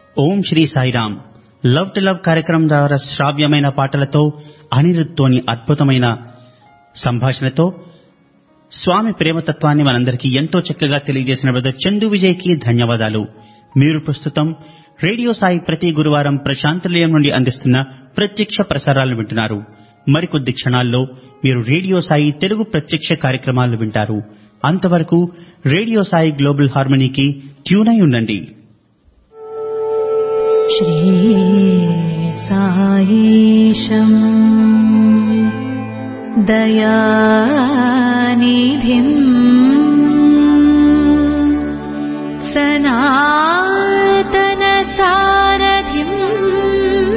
Om Shri Sairam love to love కార్యక్రమం ద్వారా శ్రావ్యమైన పాటలతో అనిరుద్ధోని అద్భుతమైన సంభాషణతో స్వామి ప్రేమతత్వాన్ని మనందరికీ ఎంతో చక్కగా తెలియజేసిన బ్రదర్ చందు విజయ్కి ధన్యవాదాలు మీరు ప్రస్తుతం రేడియో సాయి ప్రతి గురువారం ప్రశాంతలయం నుండి అందిస్తున్న ప్రత్యక్ష ప్రసారాలు వింటున్నారు మరికొద్ది క్షణాల్లో మీరు రేడియో సాయి తెలుగు ప్రత్యక్ష కార్యక్రమాలు వింటారు అంతవరకు రేడియో సాయి గ్లోబల్ హార్మనీకి ట్యూన్ అయి ఉండండి श्रीसायीशम् दयानिधिम् सनातनसारथिम्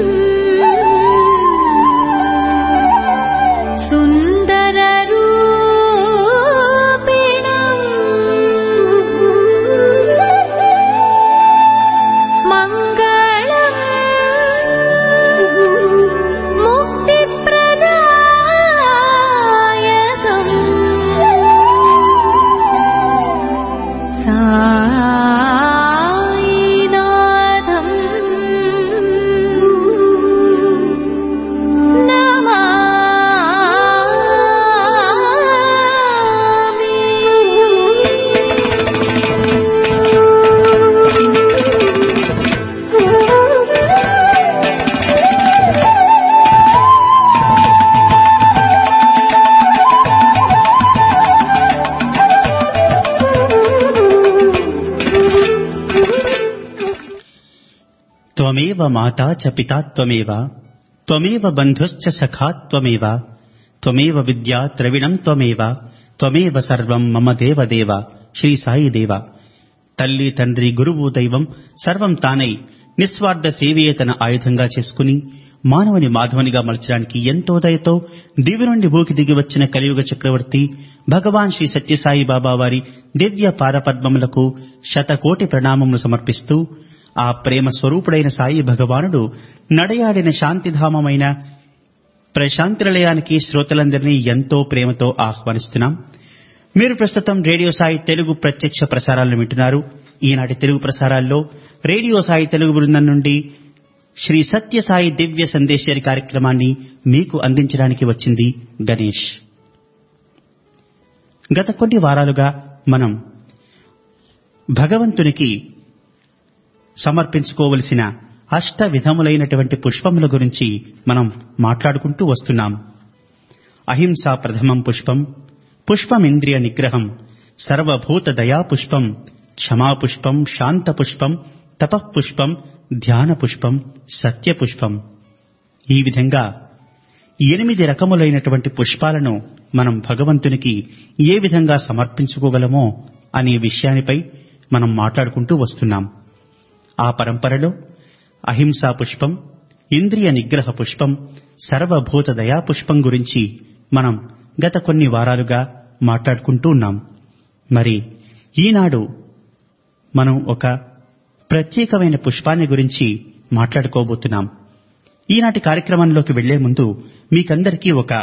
सुन्दररूपिणम् मङ्गलम् मुक्तिप्रदायकम् सायिनाथम् త్వమేవ మాతా చ పితా త్వమేవ త్వమేవ బంధుశ్చ సఖా త్వమేవ త్వమేవ విద్యా ద్రవిణం త్వమేవ త్వమేవ సర్వం మమ దేవ దేవ శ్రీ సాయి దేవ తల్లి తండ్రి గురువు దైవం సర్వం తానై నిస్వార్థ సేవయే తన ఆయుధంగా చేసుకుని మానవుని మాధవునిగా మలచడానికి ఎంతో దయతో దివి నుండి భూకి దిగి వచ్చిన కలియుగ చక్రవర్తి భగవాన్ శ్రీ సత్యసాయి బాబా వారి దివ్య పాదపద్మములకు శతకోటి ప్రణామములు సమర్పిస్తూ ఆ ప్రేమ స్వరూపుడైన సాయి భగవానుడు నడయాడిన శాంతిధామమైన ప్రశాంతి నిలయానికి శ్రోతలందరినీ ఎంతో ప్రేమతో ఆహ్వానిస్తున్నాం మీరు ప్రస్తుతం రేడియో సాయి తెలుగు ప్రత్యక్ష ప్రసారాలను వింటున్నారు ఈనాటి తెలుగు ప్రసారాల్లో రేడియో సాయి తెలుగు బృందం నుండి శ్రీ సత్య సాయి దివ్య సందేశ్వరి కార్యక్రమాన్ని మీకు అందించడానికి వచ్చింది గణేష్ గత కొన్ని వారాలుగా మనం భగవంతునికి సమర్పించుకోవలసిన అష్ట విధములైనటువంటి పుష్పముల గురించి మనం మాట్లాడుకుంటూ వస్తున్నాం అహింస ప్రథమం పుష్పం పుష్పమింద్రియ నిగ్రహం సర్వభూత దయా పుష్పం క్షమా పుష్పం శాంత పుష్పం తపః పుష్పం ధ్యాన పుష్పం సత్య పుష్పం ఈ విధంగా ఎనిమిది రకములైనటువంటి పుష్పాలను మనం భగవంతునికి ఏ విధంగా సమర్పించుకోగలమో అనే విషయానిపై మనం మాట్లాడుకుంటూ వస్తున్నాం ఆ పరంపరలో అహింసా పుష్పం ఇంద్రియ నిగ్రహ పుష్పం సర్వభూత దయా పుష్పం గురించి మనం గత కొన్ని వారాలుగా మాట్లాడుకుంటూ ఉన్నాం మరి ఈనాడు మనం ఒక ప్రత్యేకమైన పుష్పాన్ని గురించి మాట్లాడుకోబోతున్నాం ఈనాటి కార్యక్రమంలోకి వెళ్లే ముందు మీకందరికీ ఒక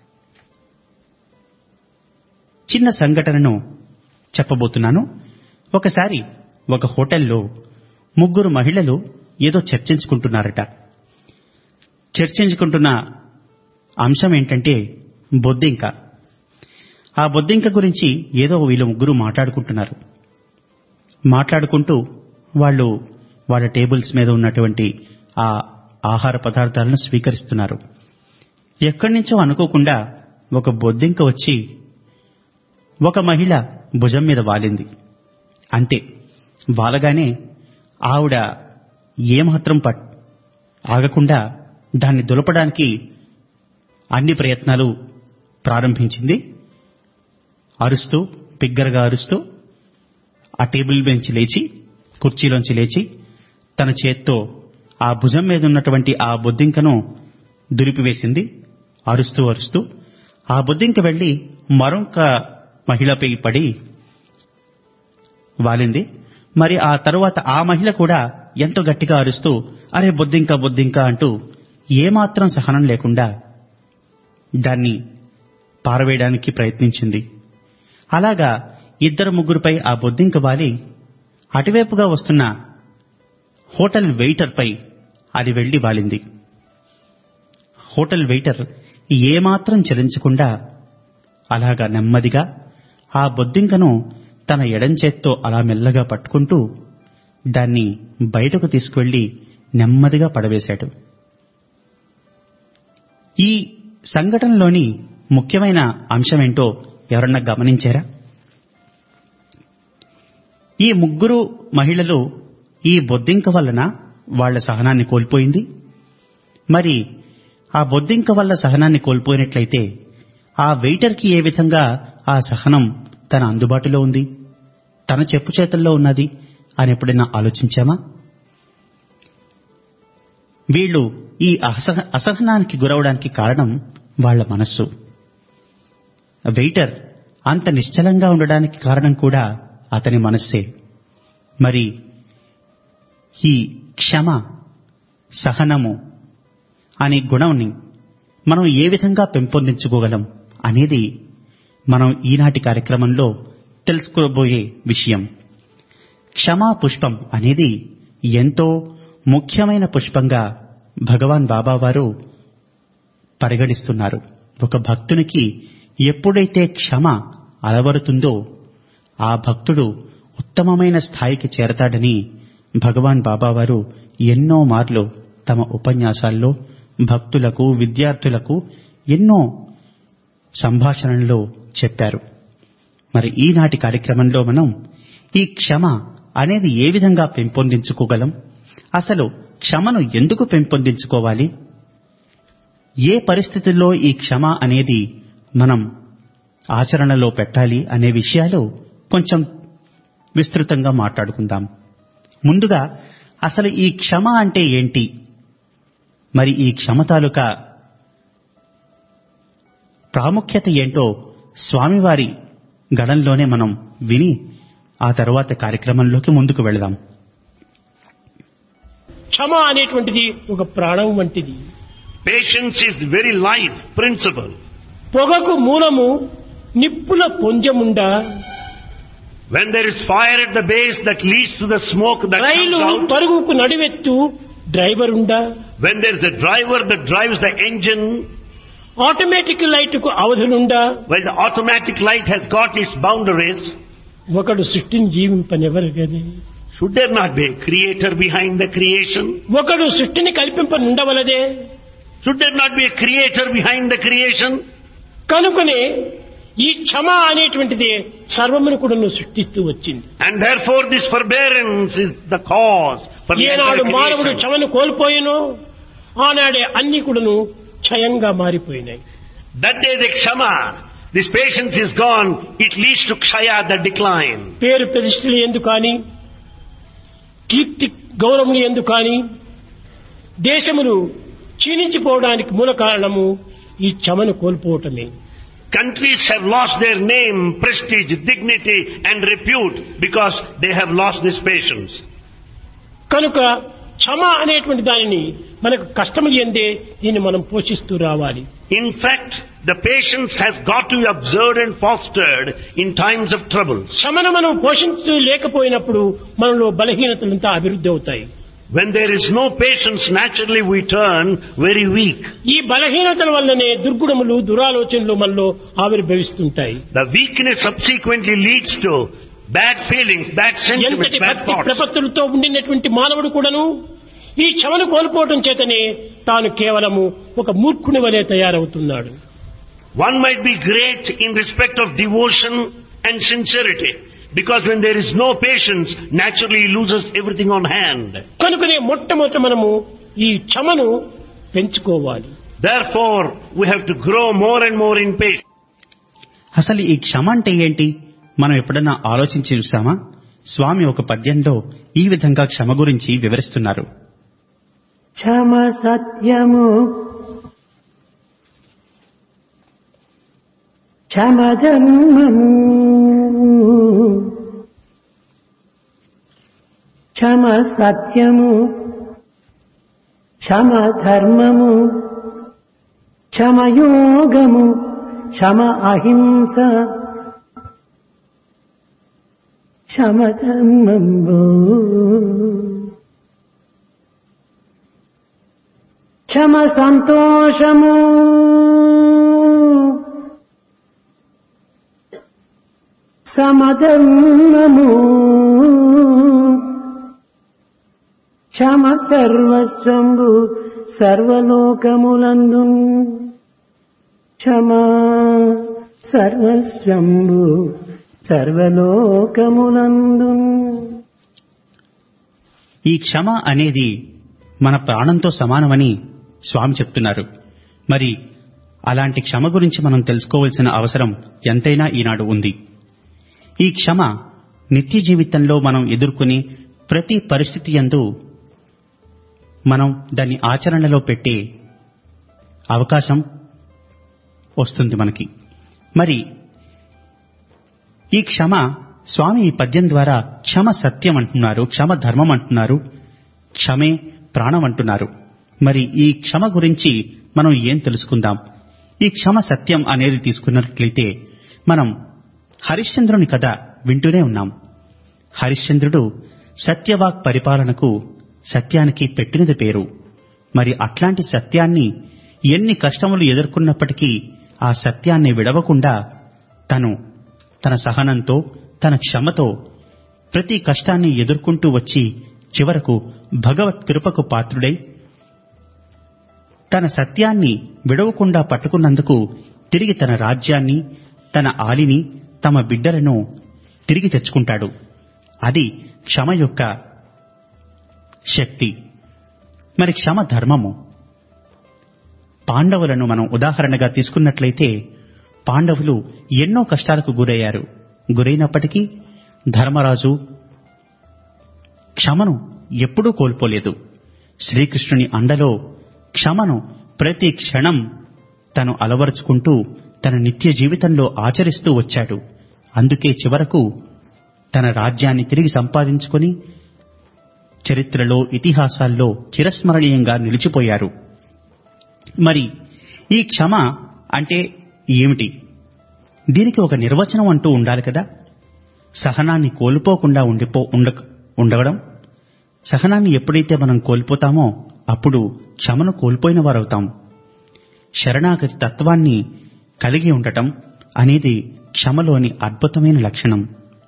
చిన్న సంఘటనను చెప్పబోతున్నాను ఒకసారి ఒక హోటల్లో ముగ్గురు మహిళలు ఏదో చర్చించుకుంటున్నారట చర్చించుకుంటున్న అంశం ఏంటంటే బొద్దింక ఆ బొద్దింక గురించి ఏదో వీళ్ళు ముగ్గురు మాట్లాడుకుంటున్నారు మాట్లాడుకుంటూ వాళ్ళు వాళ్ళ టేబుల్స్ మీద ఉన్నటువంటి ఆ ఆహార పదార్థాలను స్వీకరిస్తున్నారు ఎక్కడి నుంచో అనుకోకుండా ఒక బొద్దింక వచ్చి ఒక మహిళ భుజం మీద వాలింది అంతే వాలగానే ఆవిడ ఏమాత్రం పట్ ఆగకుండా దాన్ని దులపడానికి అన్ని ప్రయత్నాలు ప్రారంభించింది అరుస్తూ బిగ్గరగా అరుస్తూ ఆ టేబుల్ బెంచి లేచి కుర్చీలోంచి లేచి తన చేత్తో ఆ భుజం మీద ఉన్నటువంటి ఆ బొద్దింకను దులిపివేసింది అరుస్తూ అరుస్తూ ఆ బొద్దింక వెళ్లి మరొక మహిళపై పడి వాలింది మరి ఆ తరువాత ఆ మహిళ కూడా ఎంతో గట్టిగా అరుస్తూ అరే బొద్దింక బొద్దింక అంటూ ఏమాత్రం సహనం లేకుండా దాన్ని పారవేయడానికి ప్రయత్నించింది అలాగా ఇద్దరు ముగ్గురుపై ఆ బొద్దింక వాలి అటువైపుగా వస్తున్న హోటల్ వెయిటర్పై అది వెళ్లి వాలింది హోటల్ వెయిటర్ ఏమాత్రం చలించకుండా అలాగా నెమ్మదిగా ఆ బొద్దింకను తన ఎడం చేత్తో అలా మెల్లగా పట్టుకుంటూ దాన్ని బయటకు తీసుకువెళ్లి నెమ్మదిగా పడవేశాడు ఈ సంఘటనలోని ముఖ్యమైన అంశమేంటో ఎవరన్నా గమనించారా ఈ ముగ్గురు మహిళలు ఈ బొద్దింక వలన వాళ్ల సహనాన్ని కోల్పోయింది మరి ఆ బొద్దింక వల్ల సహనాన్ని కోల్పోయినట్లయితే ఆ వెయిటర్కి ఏ విధంగా ఆ సహనం తన అందుబాటులో ఉంది తన చెప్పు చేతుల్లో ఉన్నది అని ఎప్పుడైనా ఆలోచించామా వీళ్ళు ఈ అసహ అసహనానికి గురవడానికి కారణం వాళ్ల మనస్సు వెయిటర్ అంత నిశ్చలంగా ఉండడానికి కారణం కూడా అతని మనస్సే మరి ఈ క్షమ సహనము అనే గుణంని మనం ఏ విధంగా పెంపొందించుకోగలం అనేది మనం ఈనాటి కార్యక్రమంలో తెలుసుకోబోయే విషయం క్షమా పుష్పం అనేది ఎంతో ముఖ్యమైన పుష్పంగా భగవాన్ బాబా వారు పరిగణిస్తున్నారు ఒక భక్తునికి ఎప్పుడైతే క్షమ అలవరుతుందో ఆ భక్తుడు ఉత్తమమైన స్థాయికి చేరతాడని భగవాన్ బాబా వారు ఎన్నో మార్లు తమ ఉపన్యాసాల్లో భక్తులకు విద్యార్థులకు ఎన్నో సంభాషణల్లో చెప్పారు మరి ఈనాటి కార్యక్రమంలో మనం ఈ క్షమ అనేది ఏ విధంగా పెంపొందించుకోగలం అసలు క్షమను ఎందుకు పెంపొందించుకోవాలి ఏ పరిస్థితుల్లో ఈ క్షమ అనేది మనం ఆచరణలో పెట్టాలి అనే విషయాలు కొంచెం విస్తృతంగా మాట్లాడుకుందాం ముందుగా అసలు ఈ క్షమ అంటే ఏంటి మరి ఈ క్షమ తాలూకా ప్రాముఖ్యత ఏంటో స్వామివారి గణంలోనే మనం విని ఆ తర్వాత కార్యక్రమంలోకి ముందుకు వెళదాం క్షమ అనేటువంటిది ఒక ప్రాణం వంటిది Patience is the very life principle. పొగకు మూలము నిప్పుల పొంజముండా When there is fire at the base that leads to the smoke that రైలు comes out, పరుగుకు నడివెత్తు డ్రైవర్ ఉండా when there is a driver that drives the engine, automatic light కు అవధులుండా when the automatic light has got its boundaries, ఒకడు సృష్టిని జీవింపనెవరు గది should there not be a creator behind the creation? ఒకడు సృష్టిని కల్పింపనుండవలదే Should there not be a creator behind the creation? కనుకనే ఈ క్షమ అనేటువంటిది సర్వమును కూడా సృష్టిస్తూ వచ్చింది And therefore this forbearance is the cause for the ఏనాడు entire మానవుడు creation. క్షమను కోల్పోయినో ఆనాడే అన్ని కూడాను క్షయంగా మారిపోయినాయి That day the kshama, this patience is gone, it leads to kshaya, the decline. పేరు ప్రతిష్టలు ఎందు కానీ కీర్తి గౌరవములు ఎందు కానీ దేశములు క్షీణించిపోవడానికి మూల కారణము ఈ క్షమను కోల్పోవటమే Countries have lost their name, prestige, dignity and repute because they have lost this patience. కనుక క్షమ అనేటువంటి దానిని మనకు కష్టములు ఎందే దీన్ని మనం పోషిస్తూ రావాలి In fact, the patience has got to be observed and fostered in times of troubles. క్షమను మనం పోషించు లేకపోయినప్పుడు మనలో బలహీనతలంతా అభివృద్ధి అవుతాయి When there is no patience, naturally we turn very weak. ఈ బలహీనతల వల్లనే దుర్గుణములు దురాలోచనలు మనలో ఆవిర్భవిస్తుంటాయి The weakness subsequently leads to bad feelings, bad sentiments, ఎంతటి bad భక్తి thoughts. ప్రపత్తులతో ఉండినటువంటి మానవుడు కూడాను ఈ క్షమను కోల్పోవటం చేతనే తాను కేవలము ఒక మూర్ఖుని వలె తయారవుతున్నాడు One might be great in respect of devotion and sincerity. Because when there is no patience, naturally he loses everything on hand. కనుకనే మొట్టమొదట మనము ఈ క్షమను పెంచుకోవాలి Therefore, we have to grow more and more in patience. అసలు ఈ క్షమ అంటే ఏంటి మనం ఎప్పుడన్నా ఆలోచించి చూసామా స్వామి ఒక పద్యంలో ఈ విధంగా క్షమ గురించి వివరిస్తున్నారు క్షమ సత్యము క్షమధర్మము క్షమ సత్యము క్షమ ధర్మము క్షమయోగము క్షమ అహింస క్షమధర్మము క్షమ సంతోషము సమధర్మము క్షమ సర్వస్వంబు సర్వలోకములందు క్షమ సర్వస్వంబు సర్వలోకములందు ఈ క్షమ అనేది మన ప్రాణంతో సమానమని స్వామి చెప్తున్నారు మరి అలాంటి క్షమ గురించి మనం తెలుసుకోవాల్సిన అవసరం ఎంతైనా ఈనాడు ఉంది ఈ క్షమ నిత్య జీవితంలో మనం ఎదుర్కొనే ప్రతి పరిస్థితి యందు మనం దాన్ని ఆచరణలో పెట్టే అవకాశం వస్తుంది మనకి మరి ఈ క్షమ స్వామి ఈ పద్యం ద్వారా క్షమ సత్యం అంటున్నారు క్షమ ధర్మం అంటున్నారు క్షమే ప్రాణం అంటున్నారు మరి ఈ క్షమ గురించి మనం ఏం తెలుసుకుందాం ఈ క్షమ సత్యం అనేది తీసుకున్నట్లయితే మనం హరిశ్చంద్రుని కథ వింటూనే ఉన్నాం హరిశ్చంద్రుడు సత్యవాక్ పరిపాలనకు సత్యానికి పెట్టినది పేరు మరి అట్లాంటి సత్యాన్ని ఎన్ని కష్టములు ఎదుర్కొన్నప్పటికీ ఆ సత్యాన్ని విడవకుండా తను తన సహనంతో తన క్షమతో ప్రతి కష్టాన్ని ఎదుర్కొంటూ వచ్చి చివరకు భగవత్ కృపకు పాత్రుడై తన సత్యాన్ని విడవకుండా పట్టుకున్నందుకు తిరిగి తన రాజ్యాన్ని తన ఆలిని తమ బిడ్డలను తిరిగి తెచ్చుకుంటాడు అది క్షమ యొక్క శక్తి మరి క్షమ ధర్మము పాండవులను మనం ఉదాహరణగా తీసుకున్నట్లయితే పాండవులు ఎన్నో కష్టాలకు గురయ్యారు గురైనప్పటికీ ధర్మరాజు క్షమను ఎప్పుడూ కోల్పోలేదు శ్రీకృష్ణుని అండలో క్షమను ప్రతి క్షణం తను అలవరుచుకుంటూ తన నిత్య జీవితంలో ఆచరిస్తూ వచ్చాడు అందుకే చివరకు తన రాజ్యాన్ని తిరిగి సంపాదించుకొని చరిత్రలో ఇతిహాసాల్లో చిరస్మరణీయంగా నిలిచిపోయారు మరి ఈ క్షమ అంటే ఏమిటి దీనికి ఒక నిర్వచనం అంటూ ఉండాలి కదా సహనాన్ని కోల్పోకుండా ఉండిపో ఉండ ఉండవడం సహనాన్ని ఎప్పుడైతే మనం కోల్పోతామో అప్పుడు క్షమను కోల్పోయిన వారవుతాం శరణాగతి తత్వాన్ని కలిగి ఉండటం అనేది క్షమలోని అద్భుతమైన లక్షణం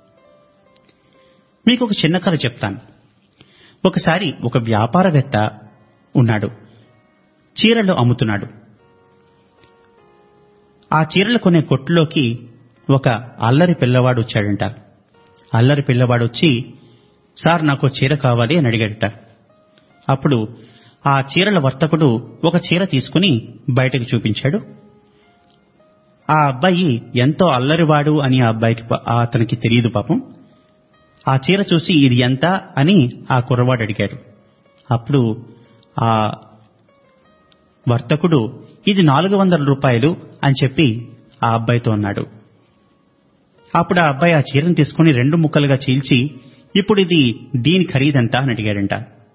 మీకు ఒక చిన్న కథ చెప్తాను ఒకసారి ఒక వ్యాపారవేత్త ఉన్నాడు చీరలు అమ్ముతున్నాడు ఆ చీరలు కొనే కొట్టులోకి ఒక అల్లరి పిల్లవాడు వచ్చాడంట అల్లరి పిల్లవాడు వచ్చి సార్ నాకు చీర కావాలి అని అడిగాడట అప్పుడు ఆ చీరల వర్తకుడు ఒక చీర తీసుకుని బయటకు చూపించాడు ఆ అబ్బాయి ఎంతో అల్లరివాడు అని ఆ అబ్బాయికి ప- ఆ అతనికి తెలియదు పాపం ఆ చీర చూసి ఇది ఎంత అని ఆ కుర్రవాడు అడిగాడు అప్పుడు ఆ వర్తకుడు ఇది నాలుగు వందల రూపాయలు అని చెప్పి ఆ అబ్బాయితో అన్నాడు అప్పుడు ఆ అబ్బాయి ఆ చీరను తీసుకుని రెండు ముక్కలుగా చీల్చి ఇప్పుడు ఇది దీని ఖరీదంతా అని అడిగాడంట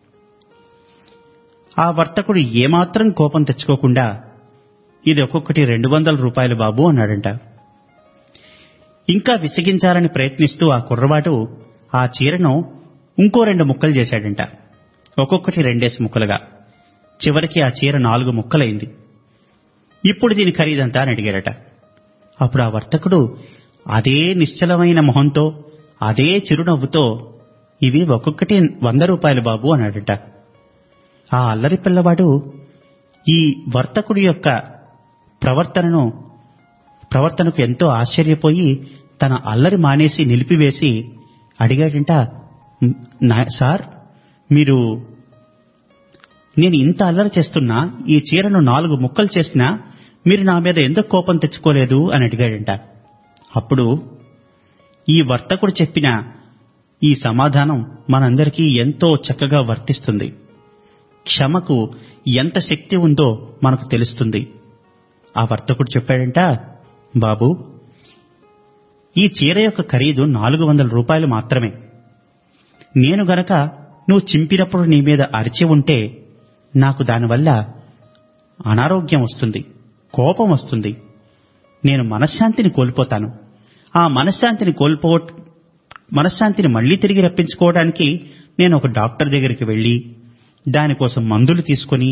ఆ వర్తకుడు ఏమాత్రం కోపం తెచ్చుకోకుండా ఇది ఒక్కొక్కటి రెండు వందల రూపాయలు బాబు అన్నాడంట ఇంకా విసిగించాలని ప్రయత్నిస్తూ ఆ కుర్రవాడు ఆ చీరను ఇంకో రెండు ముక్కలు చేశాడంట ఒక్కొక్కటి రెండేసి ముక్కలుగా చివరికి ఆ చీర నాలుగు ముక్కలైంది ఇప్పుడు దీని ఖరీదంతా అని అడిగాడట అప్పుడు ఆ వర్తకుడు అదే నిశ్చలమైన మొహంతో అదే చిరునవ్వుతో ఇవి ఒక్కొక్కటి వంద రూపాయలు బాబు అన్నాడట ఆ అల్లరి పిల్లవాడు ఈ వర్తకుడి యొక్క ప్రవర్తనను ప్రవర్తనకు ఎంతో ఆశ్చర్యపోయి తన అల్లరి మానేసి నిలిపివేసి అడిగాడంట "నా- సార్ మీరు నేను ఇంత అల్లరి చేస్తున్నా ఈ చీరను నాలుగు ముక్కలు చేసినా మీరు నా మీద ఎందుకు కోపం తెచ్చుకోలేదు అని అడిగాడంట అప్పుడు ఈ వర్తకుడు చెప్పిన ఈ సమాధానం మనందరికీ ఎంతో చక్కగా వర్తిస్తుంది క్షమకు ఎంత శక్తి ఉందో మనకు తెలుస్తుంది ఆ వర్తకుడు చెప్పాడంట బాబు ఈ చీర యొక్క ఖరీదు నాలుగు వందల రూపాయలు మాత్రమే నేను గనక నువ్వు చింపినప్పుడు నీ మీద అరిచి ఉంటే నాకు దానివల్ల అనారోగ్యం వస్తుంది కోపం వస్తుంది నేను మనశ్శాంతిని కోల్పోతాను ఆ మనశ్శాంతిని కోల్పో మనశ్శాంతిని మళ్ళీ తిరిగి రప్పించుకోవడానికి నేను ఒక డాక్టర్ దగ్గరికి వెళ్ళి దానికోసం మందులు తీసుకొని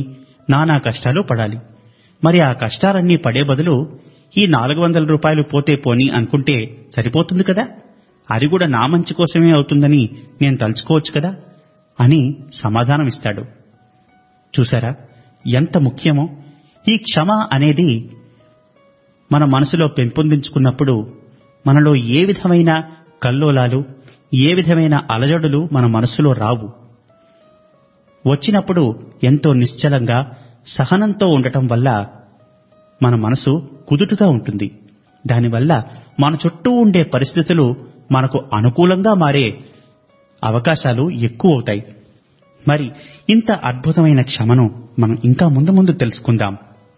నానా కష్టాలు పడాలి మరి ఆ కష్టాలన్నీ పడే బదులు ఈ నాలుగు వందల రూపాయలు పోతే పోని అనుకుంటే సరిపోతుంది కదా అది కూడా నా మంచి కోసమే అవుతుందని నేను తలుచుకోవచ్చు కదా అని సమాధానం ఇస్తాడు చూసారా ఎంత ముఖ్యమో ఈ క్షమ అనేది మన మనసులో పెంపొందించుకున్నప్పుడు మనలో ఏ విధమైన కల్లోలాలు ఏ విధమైన అలజడులు మన మనస్సులో రావు వచ్చినప్పుడు ఎంతో నిశ్చలంగా సహనంతో ఉండటం వల్ల మన మనసు కుదుటుగా ఉంటుంది దానివల్ల మన చుట్టూ ఉండే పరిస్థితులు మనకు అనుకూలంగా మారే అవకాశాలు ఎక్కువ అవుతాయి మరి ఇంత అద్భుతమైన క్షమను మనం ఇంకా ముందు ముందు తెలుసుకుందాం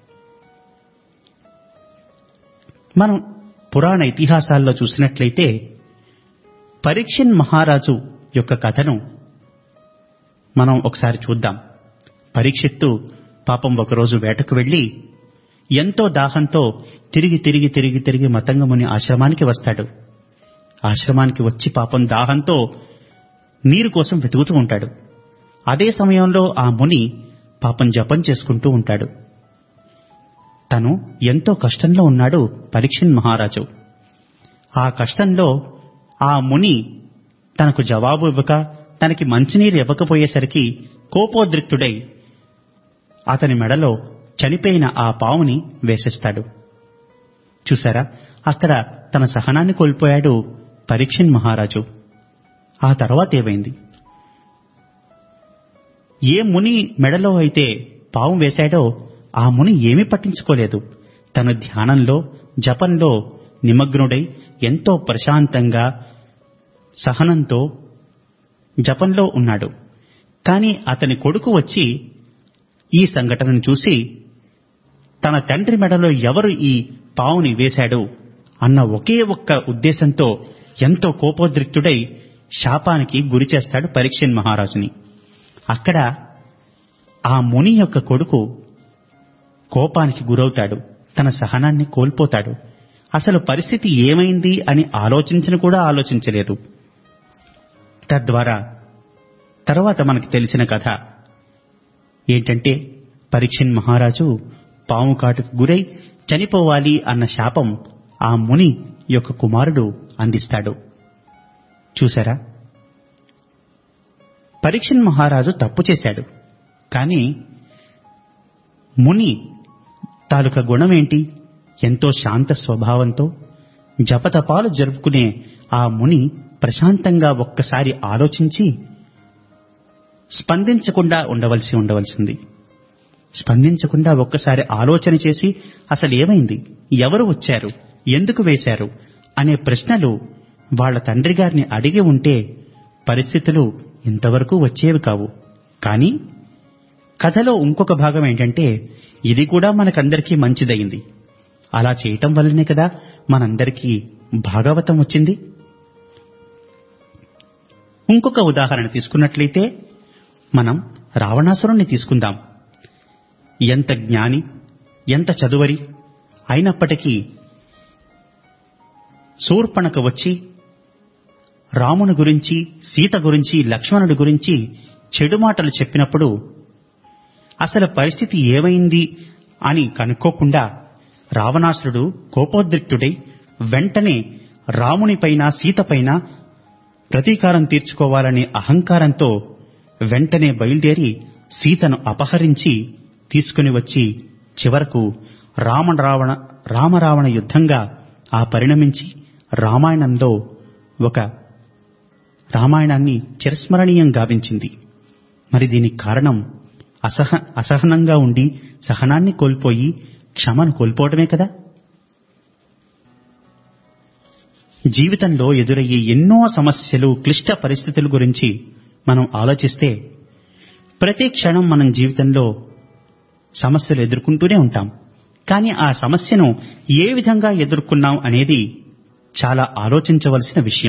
మనం పురాణ ఇతిహాసాల్లో చూసినట్లయితే పరీక్షన్ మహారాజు యొక్క కథను మనం ఒకసారి చూద్దాం పరీక్షిత్తు పాపం ఒకరోజు వేటకు వెళ్లి ఎంతో దాహంతో తిరిగి తిరిగి తిరిగి తిరిగి మతంగముని ఆశ్రమానికి వస్తాడు ఆశ్రమానికి వచ్చి పాపం దాహంతో నీరు కోసం వెతుకుతూ ఉంటాడు అదే సమయంలో ఆ ముని పాపం జపం చేసుకుంటూ ఉంటాడు తను ఎంతో కష్టంలో ఉన్నాడు పరీక్షన్ మహారాజు ఆ కష్టంలో ఆ ముని తనకు జవాబు ఇవ్వక తనకి మంచినీరు ఇవ్వకపోయేసరికి కోపోద్రిక్తుడై అతని మెడలో చనిపోయిన ఆ పావుని వేసేస్తాడు చూసారా అక్కడ తన సహనాన్ని కోల్పోయాడు పరీక్షన్ మహారాజు ఆ తర్వాత ఏమైంది ఏ ముని మెడలో అయితే పావు వేశాడో ఆ ముని ఏమీ పట్టించుకోలేదు తన ధ్యానంలో జపంలో నిమగ్నుడై ఎంతో ప్రశాంతంగా సహనంతో జపంలో ఉన్నాడు కాని అతని కొడుకు వచ్చి ఈ సంఘటనను చూసి తన తండ్రి మెడలో ఎవరు ఈ పావుని వేశాడు అన్న ఒకే ఒక్క ఉద్దేశంతో ఎంతో కోపోద్రిక్తుడై శాపానికి గురి చేస్తాడు పరీక్షన్ మహారాజుని అక్కడ ఆ ముని యొక్క కొడుకు కోపానికి గురవుతాడు తన సహనాన్ని కోల్పోతాడు అసలు పరిస్థితి ఏమైంది అని ఆలోచించను కూడా ఆలోచించలేదు తద్వారా తర్వాత మనకి తెలిసిన కథ ఏంటంటే పరీక్షన్ మహారాజు పాము కాటుకు గురై చనిపోవాలి అన్న శాపం ఆ ముని యొక్క కుమారుడు అందిస్తాడు చూసారా పరీక్షన్ మహారాజు తప్పు చేశాడు కానీ ముని తాలూక గుణమేంటి ఎంతో శాంత స్వభావంతో జపతపాలు జరుపుకునే ఆ ముని ప్రశాంతంగా ఒక్కసారి ఆలోచించి స్పందించకుండా ఉండవలసి ఉండవలసింది స్పందించకుండా ఒక్కసారి ఆలోచన చేసి అసలు ఏమైంది ఎవరు వచ్చారు ఎందుకు వేశారు అనే ప్రశ్నలు వాళ్ళ తండ్రి గారిని అడిగి ఉంటే పరిస్థితులు ఇంతవరకు వచ్చేవి కావు కానీ కథలో ఇంకొక భాగం ఏంటంటే ఇది కూడా మనకందరికీ మంచిదయింది అలా చేయటం వల్లనే కదా మనందరికీ భాగవతం వచ్చింది ఇంకొక ఉదాహరణ తీసుకున్నట్లయితే మనం రావణాసురుణ్ణి తీసుకుందాం ఎంత జ్ఞాని ఎంత చదువరి అయినప్పటికీ శూర్పణక వచ్చి రాముని గురించి సీత గురించి లక్ష్మణుడి గురించి చెడు మాటలు చెప్పినప్పుడు అసలు పరిస్థితి ఏమైంది అని కనుక్కోకుండా రావణాసురుడు కోపోద్రిక్తుడై వెంటనే రామునిపైన సీతపైన ప్రతీకారం తీర్చుకోవాలనే అహంకారంతో వెంటనే బయలుదేరి సీతను అపహరించి తీసుకుని వచ్చి చివరకు రామ రావణ రామరావణ యుద్ధంగా ఆ పరిణమించి రామాయణంలో ఒక రామాయణాన్ని చిరస్మరణీయం గావించింది మరి దీనికి కారణం అసహ అసహనంగా ఉండి సహనాన్ని కోల్పోయి క్షమను కోల్పోవటమే కదా జీవితంలో ఎదురయ్యే ఎన్నో సమస్యలు క్లిష్ట పరిస్థితుల గురించి మనం ఆలోచిస్తే ప్రతి క్షణం మనం జీవితంలో సమస్యలు ఎదుర్కొంటూనే ఉంటాం కానీ ఆ సమస్యను ఏ విధంగా ఎదుర్కొన్నాం అనేది చాలా ఆలోచించవలసిన విషయం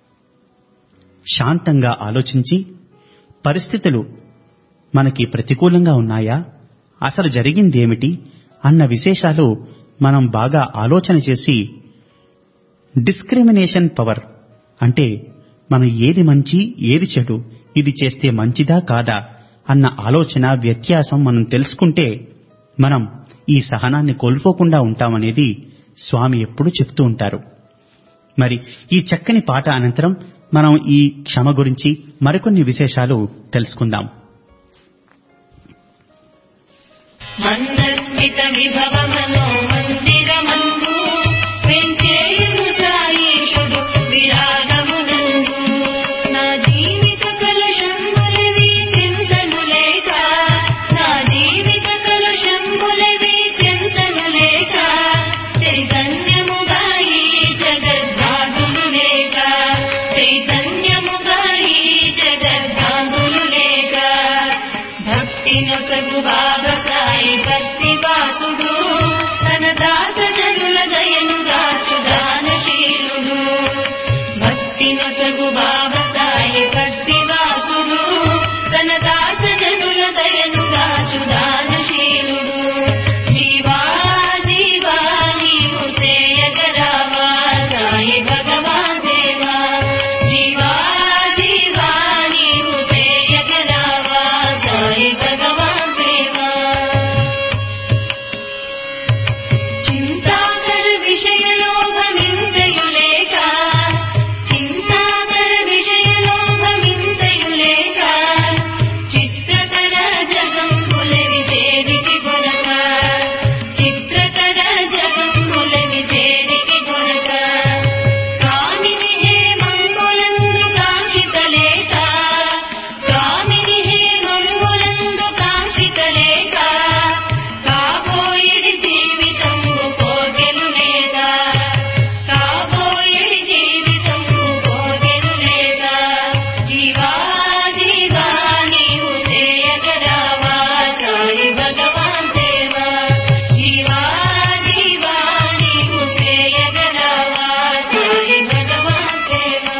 శాంతంగా ఆలోచించి పరిస్థితులు మనకి ప్రతికూలంగా ఉన్నాయా అసలు జరిగిందేమిటి అన్న విశేషాలు మనం బాగా ఆలోచన చేసి డిస్క్రిమినేషన్ పవర్ అంటే మనం ఏది మంచి ఏది చెడు ఇది చేస్తే మంచిదా కాదా అన్న ఆలోచన వ్యత్యాసం మనం తెలుసుకుంటే మనం ఈ సహనాన్ని కోల్పోకుండా ఉంటామనేది స్వామి ఎప్పుడూ చెప్తూ ఉంటారు మరి ఈ చక్కని పాట అనంతరం మనం ఈ క్షమ గురించి మరికొన్ని విశేషాలు తెలుసుకుందాం మందస్మిత విభవ మనో మందిరమందు వెంచేయును సాయేషుడు విరాగమునందు నా జీవిత కలుషంబులవి చింతను లేక నా జీవిత కలుషంబులవి చింతను లేక చైతన్యముగా ఈ జగద్భ్రాంతులు లేక చైతన్యముగా ఈ జగద్భ్రాంతులు లేక భక్తి నొసగు బాబా సాయి భక్తి వాసుడు తన దాస జనుల దయనుగాచు దానశీలుడు భక్తి నొసగు బాబా సాయి భక్తి వాసుడు తన దాస జనుల దయనుగాచు దానశీలుడు జీవా జీవా నీవు సేయగరావా సాయి భగవాన్ సేవా జీవా జీవా నీవు సేయగరావా సాయి భగవాన్ సేవా చింతాకర విషయలోభమింతయులేక చింతాకర విషయలోభమింతయులేక చిత్రకర జగంబులవి చేరికి కొనక చిత్రకర జగంబులవి చేరికి కొనక కామిని హే మంగులందు కాంక్షితలేక కామిని హే మంగులందు కాంక్షితలేక కాబోయడి జీవితంబు కోకెలు లేక కాబోయడి జీవితంబు కోకెలు లేక జీవా జీవా నీవు సేయగరావా సాయి భగవాన్ సేవా జీవా జీవా నీవు సేయగరావా సాయి భగవాన్ సేవా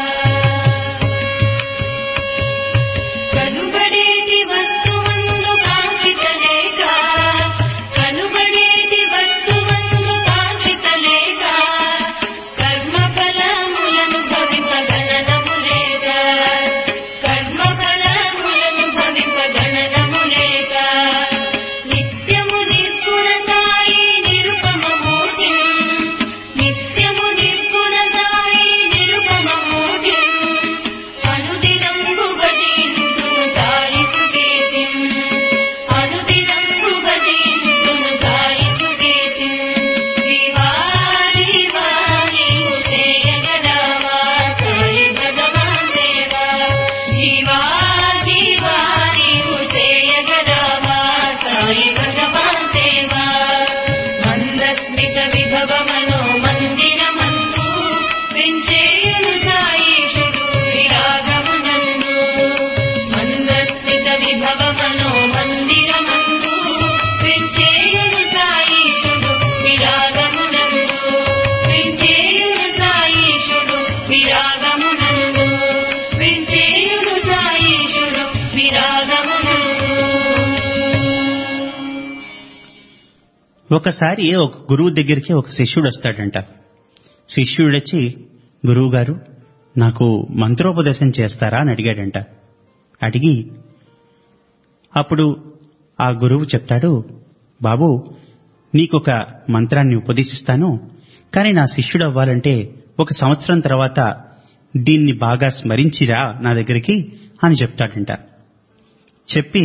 కనుబడేటి వస్తువందు కాంక్షితలేక కనుబడేటి వస్తువందు కాంక్షితలేక కర్మ ఫలములను భవింప గణనము లేక కర్మ ఫలములను భవింప గణనము లేక నిత్యము నిర్గుణ సాయి నిరుపమమూర్తి నిత్యము నిర్గుణ సాయి నిరుపమమూర్తి అనుదినంబు భజింతును సాయి సుకీర్తిం అనుదినంబు భజింతును సాయి సుకీర్తిం జీవా జీవా నీవు సేయగరావా సాయి భగవాన్ సేవా జీవా జీవా నీవు సేయగరావా సాయి భగవాన్ సేవా మందస్మిత విభవ మనో మందిరమందు వెంచేయును సాయేషుడు విరాగమునందు మందస్మిత విభవ మనో మందిరమందు వెంచేయును సాయేషుడు విరాగమునందు వెంచేయును సాయేషుడు విరాగమునందు వెంచేయును సాయేషుడు విరాగమునందు ఒకసారి ఒక గురువు దగ్గరికి ఒక శిష్యుడు వస్తాడంట శిష్యుడు వచ్చి గురువు గారు నాకు మంత్రోపదేశం చేస్తారా అని అడిగాడంట అడిగి అప్పుడు ఆ గురువు చెప్తాడు బాబు నీకొక మంత్రాన్ని ఉపదేశిస్తాను కానీ నా శిష్యుడు అవ్వాలంటే ఒక సంవత్సరం తర్వాత దీన్ని బాగా స్మరించిరా నా దగ్గరికి అని చెప్తాడంట చెప్పి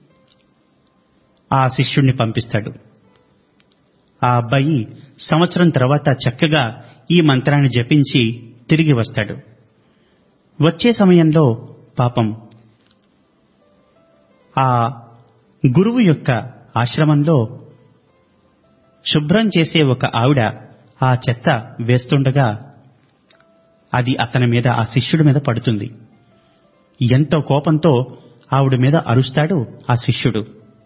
ఆ శిష్యుణ్ణి పంపిస్తాడు ఆ అబ్బాయి సంవత్సరం తర్వాత చక్కగా ఈ మంత్రాన్ని జపించి తిరిగి వస్తాడు వచ్చే సమయంలో పాపం ఆ గురువు యొక్క ఆశ్రమంలో శుభ్రం చేసే ఒక ఆవిడ ఆ చెత్త వేస్తుండగా అది అతని మీద ఆ శిష్యుడి మీద పడుతుంది ఎంతో కోపంతో ఆవిడ మీద అరుస్తాడు ఆ శిష్యుడు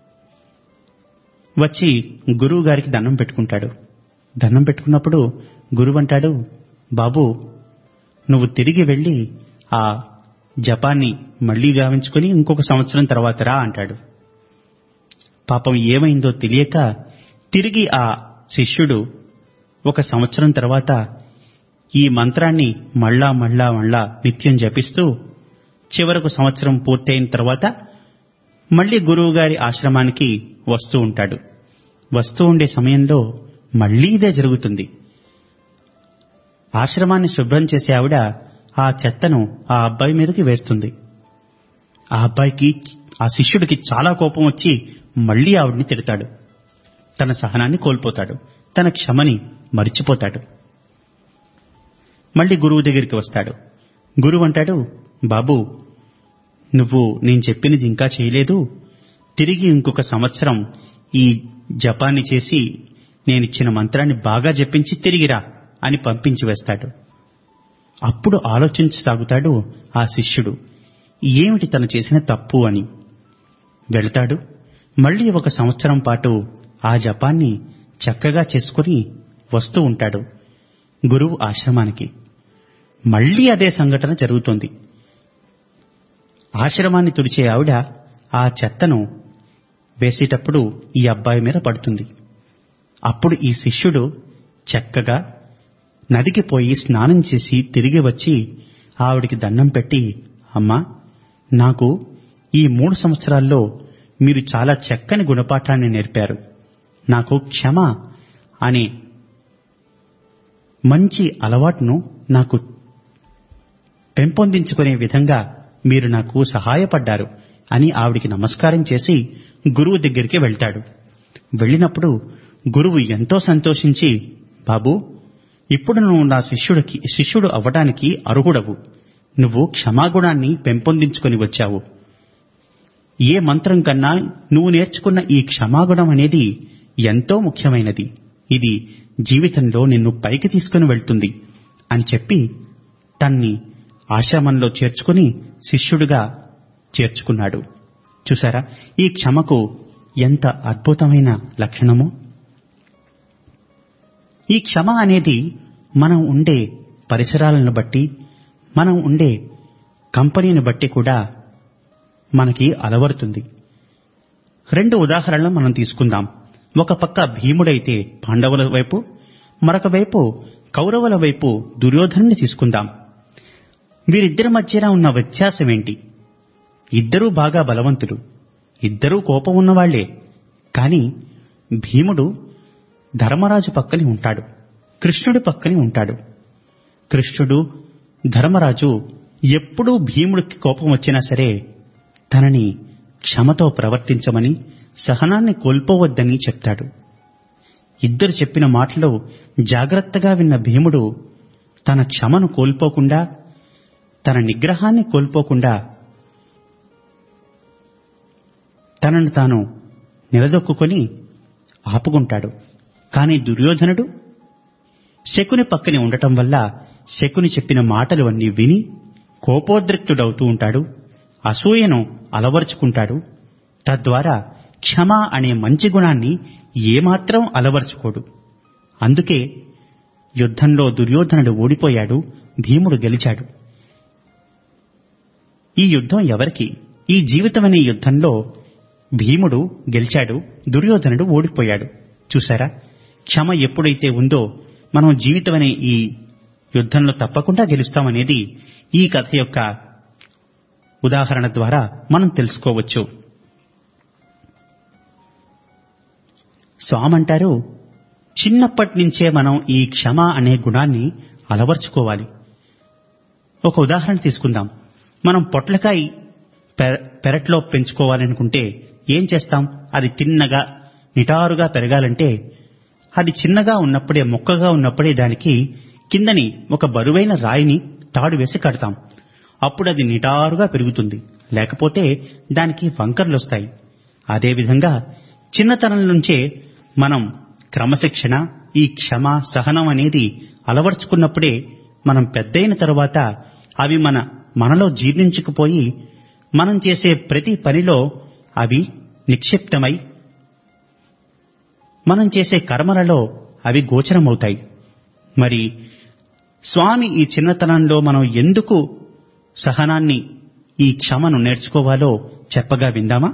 వచ్చి గురువు గారికి దండం పెట్టుకుంటాడు దండం పెట్టుకున్నప్పుడు గురువు అంటాడు బాబు నువ్వు తిరిగి వెళ్ళి ఆ జపాన్ని మళ్లీ గావించుకొని ఇంకొక సంవత్సరం తర్వాత రా అంటాడు పాపం ఏమైందో తెలియక తిరిగి ఆ శిష్యుడు ఒక సంవత్సరం తర్వాత ఈ మంత్రాన్ని మళ్ళా మళ్ళా మళ్ళా నిత్యం జపిస్తూ చివరకు సంవత్సరం పూర్తయిన తర్వాత మళ్ళీ గురువు గారి ఆశ్రమానికి వస్తూ ఉంటాడు వస్తూ ఉండే సమయంలో మళ్ళీ ఇదే జరుగుతుంది ఆశ్రమాన్ని శుభ్రం చేసే ఆవిడ ఆ చెత్తను ఆ అబ్బాయి మీదకి వేస్తుంది ఆ అబ్బాయికి ఆ శిష్యుడికి చాలా కోపం వచ్చి మళ్ళీ ఆవిడ్ని తిడతాడు తన సహనాన్ని కోల్పోతాడు తన క్షమని మరిచిపోతాడు మళ్ళీ గురువు దగ్గరికి వస్తాడు గురువు అంటాడు బాబు నువ్వు నేను చెప్పినది ఇంకా చేయలేదు తిరిగి ఇంకొక సంవత్సరం ఈ జపాన్ని చేసి నేనిచ్చిన మంత్రాన్ని బాగా జపించి తిరిగిరా అని పంపించి వేస్తాడు అప్పుడు ఆలోచించసాగుతాడు ఆ శిష్యుడు ఏమిటి తను చేసిన తప్పు అని వెళతాడు మళ్ళీ ఒక సంవత్సరం పాటు ఆ జపాన్ని చక్కగా చేసుకుని వస్తూ ఉంటాడు గురువు ఆశ్రమానికి మళ్ళీ అదే సంఘటన జరుగుతోంది ఆశ్రమాన్ని తుడిచే ఆవిడ ఆ చెత్తను వేసేటప్పుడు ఈ అబ్బాయి మీద పడుతుంది అప్పుడు ఈ శిష్యుడు చక్కగా నదికి పోయి స్నానం చేసి తిరిగి వచ్చి ఆవిడికి దండం పెట్టి అమ్మా నాకు ఈ మూడు సంవత్సరాల్లో మీరు చాలా చక్కని గుణపాఠాన్ని నేర్పారు నాకు క్షమ అనే మంచి అలవాటును నాకు పెంపొందించుకునే విధంగా మీరు నాకు సహాయపడ్డారు అని ఆవిడికి నమస్కారం చేసి గురువు దగ్గరికి వెళ్తాడు వెళ్ళినప్పుడు గురువు ఎంతో సంతోషించి బాబు ఇప్పుడు నువ్వు నా శిష్యుడికి శిష్యుడు అవ్వడానికి అర్హుడవు నువ్వు క్షమాగుణాన్ని పెంపొందించుకొని వచ్చావు ఏ మంత్రం కన్నా నువ్వు నేర్చుకున్న ఈ క్షమాగుణం అనేది ఎంతో ముఖ్యమైనది ఇది జీవితంలో నిన్ను పైకి తీసుకుని వెళ్తుంది అని చెప్పి తన్ని ఆశ్రమంలో చేర్చుకుని శిష్యుడిగా చేర్చుకున్నాడు చూసారా ఈ క్షమకు ఎంత అద్భుతమైన లక్షణమో ఈ క్షమ అనేది మనం ఉండే పరిసరాలను బట్టి మనం ఉండే కంపెనీని బట్టి కూడా మనకి అలవరుతుంది రెండు ఉదాహరణలు మనం తీసుకుందాం ఒక పక్క భీముడైతే పాండవుల వైపు మరొక వైపు కౌరవుల వైపు దుర్యోధనుని తీసుకుందాం వీరిద్దరి మధ్యన ఉన్న వ్యత్యాసం ఏంటి ఇద్దరూ బాగా బలవంతులు ఇద్దరూ కోపం ఉన్నవాళ్లే కాని భీముడు ధర్మరాజు పక్కని ఉంటాడు కృష్ణుడి పక్కని ఉంటాడు కృష్ణుడు ధర్మరాజు ఎప్పుడూ భీముడికి కోపం వచ్చినా సరే తనని క్షమతో ప్రవర్తించమని సహనాన్ని కోల్పోవద్దని చెప్తాడు ఇద్దరు చెప్పిన మాటలు జాగ్రత్తగా విన్న భీముడు తన క్షమను కోల్పోకుండా తన నిగ్రహాన్ని కోల్పోకుండా తనను తాను నిలదొక్కుని ఆపుకుంటాడు కానీ దుర్యోధనుడు శకుని పక్కనే ఉండటం వల్ల శకుని చెప్పిన మాటలు అన్నీ విని కోపోద్రిక్తుడవుతూ ఉంటాడు అసూయను అలవర్చుకుంటాడు తద్వారా క్షమ అనే మంచి గుణాన్ని ఏమాత్రం అలవర్చుకోడు అందుకే యుద్ధంలో దుర్యోధనుడు ఓడిపోయాడు భీముడు గెలిచాడు ఈ యుద్ధం ఎవరికి ఈ జీవితమనే యుద్ధంలో భీముడు గెలిచాడు దుర్యోధనుడు ఓడిపోయాడు చూసారా క్షమ ఎప్పుడైతే ఉందో మనం జీవితమనే ఈ యుద్ధంలో తప్పకుండా గెలుస్తామనేది ఈ కథ యొక్క ఉదాహరణ ద్వారా మనం తెలుసుకోవచ్చు స్వామంటారు చిన్నప్పటి నుంచే మనం ఈ క్షమ అనే గుణాన్ని అలవర్చుకోవాలి ఒక ఉదాహరణ తీసుకుందాం మనం పొట్లకాయ పెర- పెరట్లో పెంచుకోవాలనుకుంటే ఏం చేస్తాం అది తిన్నగా నిటారుగా పెరగాలంటే అది చిన్నగా ఉన్నప్పుడే మొక్కగా ఉన్నప్పుడే దానికి కిందని ఒక బరువైన రాయిని తాడు వేసి కడతాం అప్పుడు అది నిటారుగా పెరుగుతుంది లేకపోతే దానికి వంకర్లు వస్తాయి అదేవిధంగా చిన్నతనం నుంచే మనం క్రమశిక్షణ ఈ క్షమ సహనం అనేది అలవర్చుకున్నప్పుడే మనం పెద్దయిన తరువాత అవి మన మనలో జీర్ణించుకుపోయి మనం చేసే ప్రతి పనిలో అవి నిక్షిప్తమై మనం చేసే కర్మలలో అవి గోచరమవుతాయి మరి స్వామి ఈ చిన్నతనంలో మనం ఎందుకు సహనాన్ని ఈ క్షమను నేర్చుకోవాలో చెప్పగా విందామా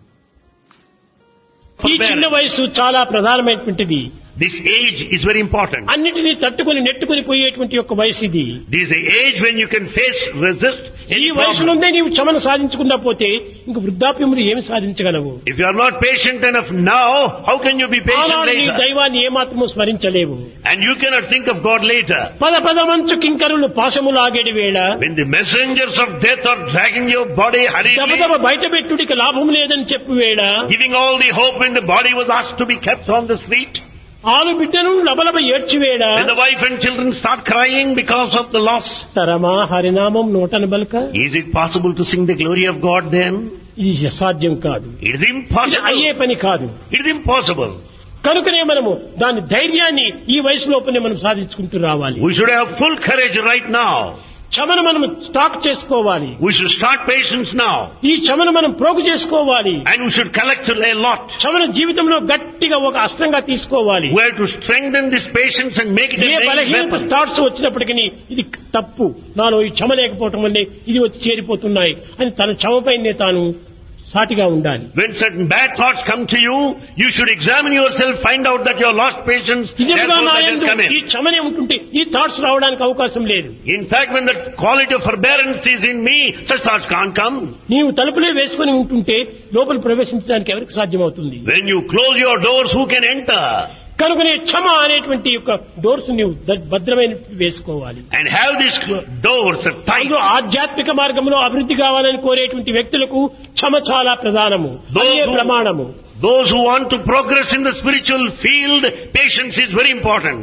ఈ చిన్న వయస్సు చాలా ప్రధానమైనటువంటిది This age is very important. అన్నిటినీ తట్టుకొని నెట్టుకొని పోయేటువంటి యొక్క వయసు ఇది This is the age when you can face, resist ఈ any వయసు problem. నుండే నీవు క్షమను సాధించకుండా పోతే ఇంక వృద్ధాప్యములు ఏమి సాధించగలవు If you are not patient enough now, how can you be patient ఆనాడు నీ later? దైవాన్ని ఏమాత్రము స్మరించలేవు And you cannot think of God later. పద పదమంచు కింకరులు పాశములాగేడి వేళ When the messengers of death are dragging your body hurriedly, దబదబ బయట పెట్టుడికి లాభం లేదని చెప్పు వేళ giving all the hope when the body was asked to be kept on the street, ఆలు బిడ్డను లబలబ ఏడ్చివేడ when the wife and children start crying because of the loss, తరమా హరినామం నోటను బలక is it possible to sing the glory of God then? ఇది అసాధ్యం కాదు It is ఇది అయ్యే impossible. పని కాదు It is impossible. కనుకనే మనము దాని ధైర్యాన్ని ఈ వయసు లోపలనే మనం సాధించుకుంటూ రావాలి We should have full courage right now. క్షమను మనం స్టాక్ చేసుకోవాలి We should start patience now. ఈ క్షమను మనం ప్రోగు చేసుకోవాలి And we should collect a lot. క్షమను జీవితంలో గట్టిగా ఒక అస్త్రంగా తీసుకోవాలి We have to strengthen this patience and make it a a main బలహీనత weapon. స్టార్ట్స్ వచ్చినప్పటికీ ఇది తప్పు నాలో ఈ క్షమ లేకపోవటం వల్లే ఇది వచ్చి చేరిపోతున్నాయి అని తన క్షమపైనే తాను సాటిగా ఉండాలి When certain bad thoughts come to you, you should examine yourself, find out that you have lost patience, నిజంగా therefore నా that has యందు come ఈ in. క్షమనే ఉంటుంటే ఈ థాట్స్ రావడానికి అవకాశం లేదు In fact, when the quality of forbearance is in me, such thoughts can't come. నీవు తలుపులే వేసుకొని ఉంటుంటే లోపల ప్రవేశించడానికి ఎవరికి సాధ్యమవుతుంది When you close your doors, who can enter? కనుకనే క్షమ అనేటువంటి యొక్క డోర్స్ నీవు ద- భద్రమైన వేసుకోవాలి And have these cl- doors tight. అందులో ఆధ్యాత్మిక మార్గంలో అభివృద్ధి కావాలని కోరేటువంటి వ్యక్తులకు క్షమ చాలా ప్రధానము Those అదే who- ప్రమాణము Those who want to progress in the spiritual field, patience is very important.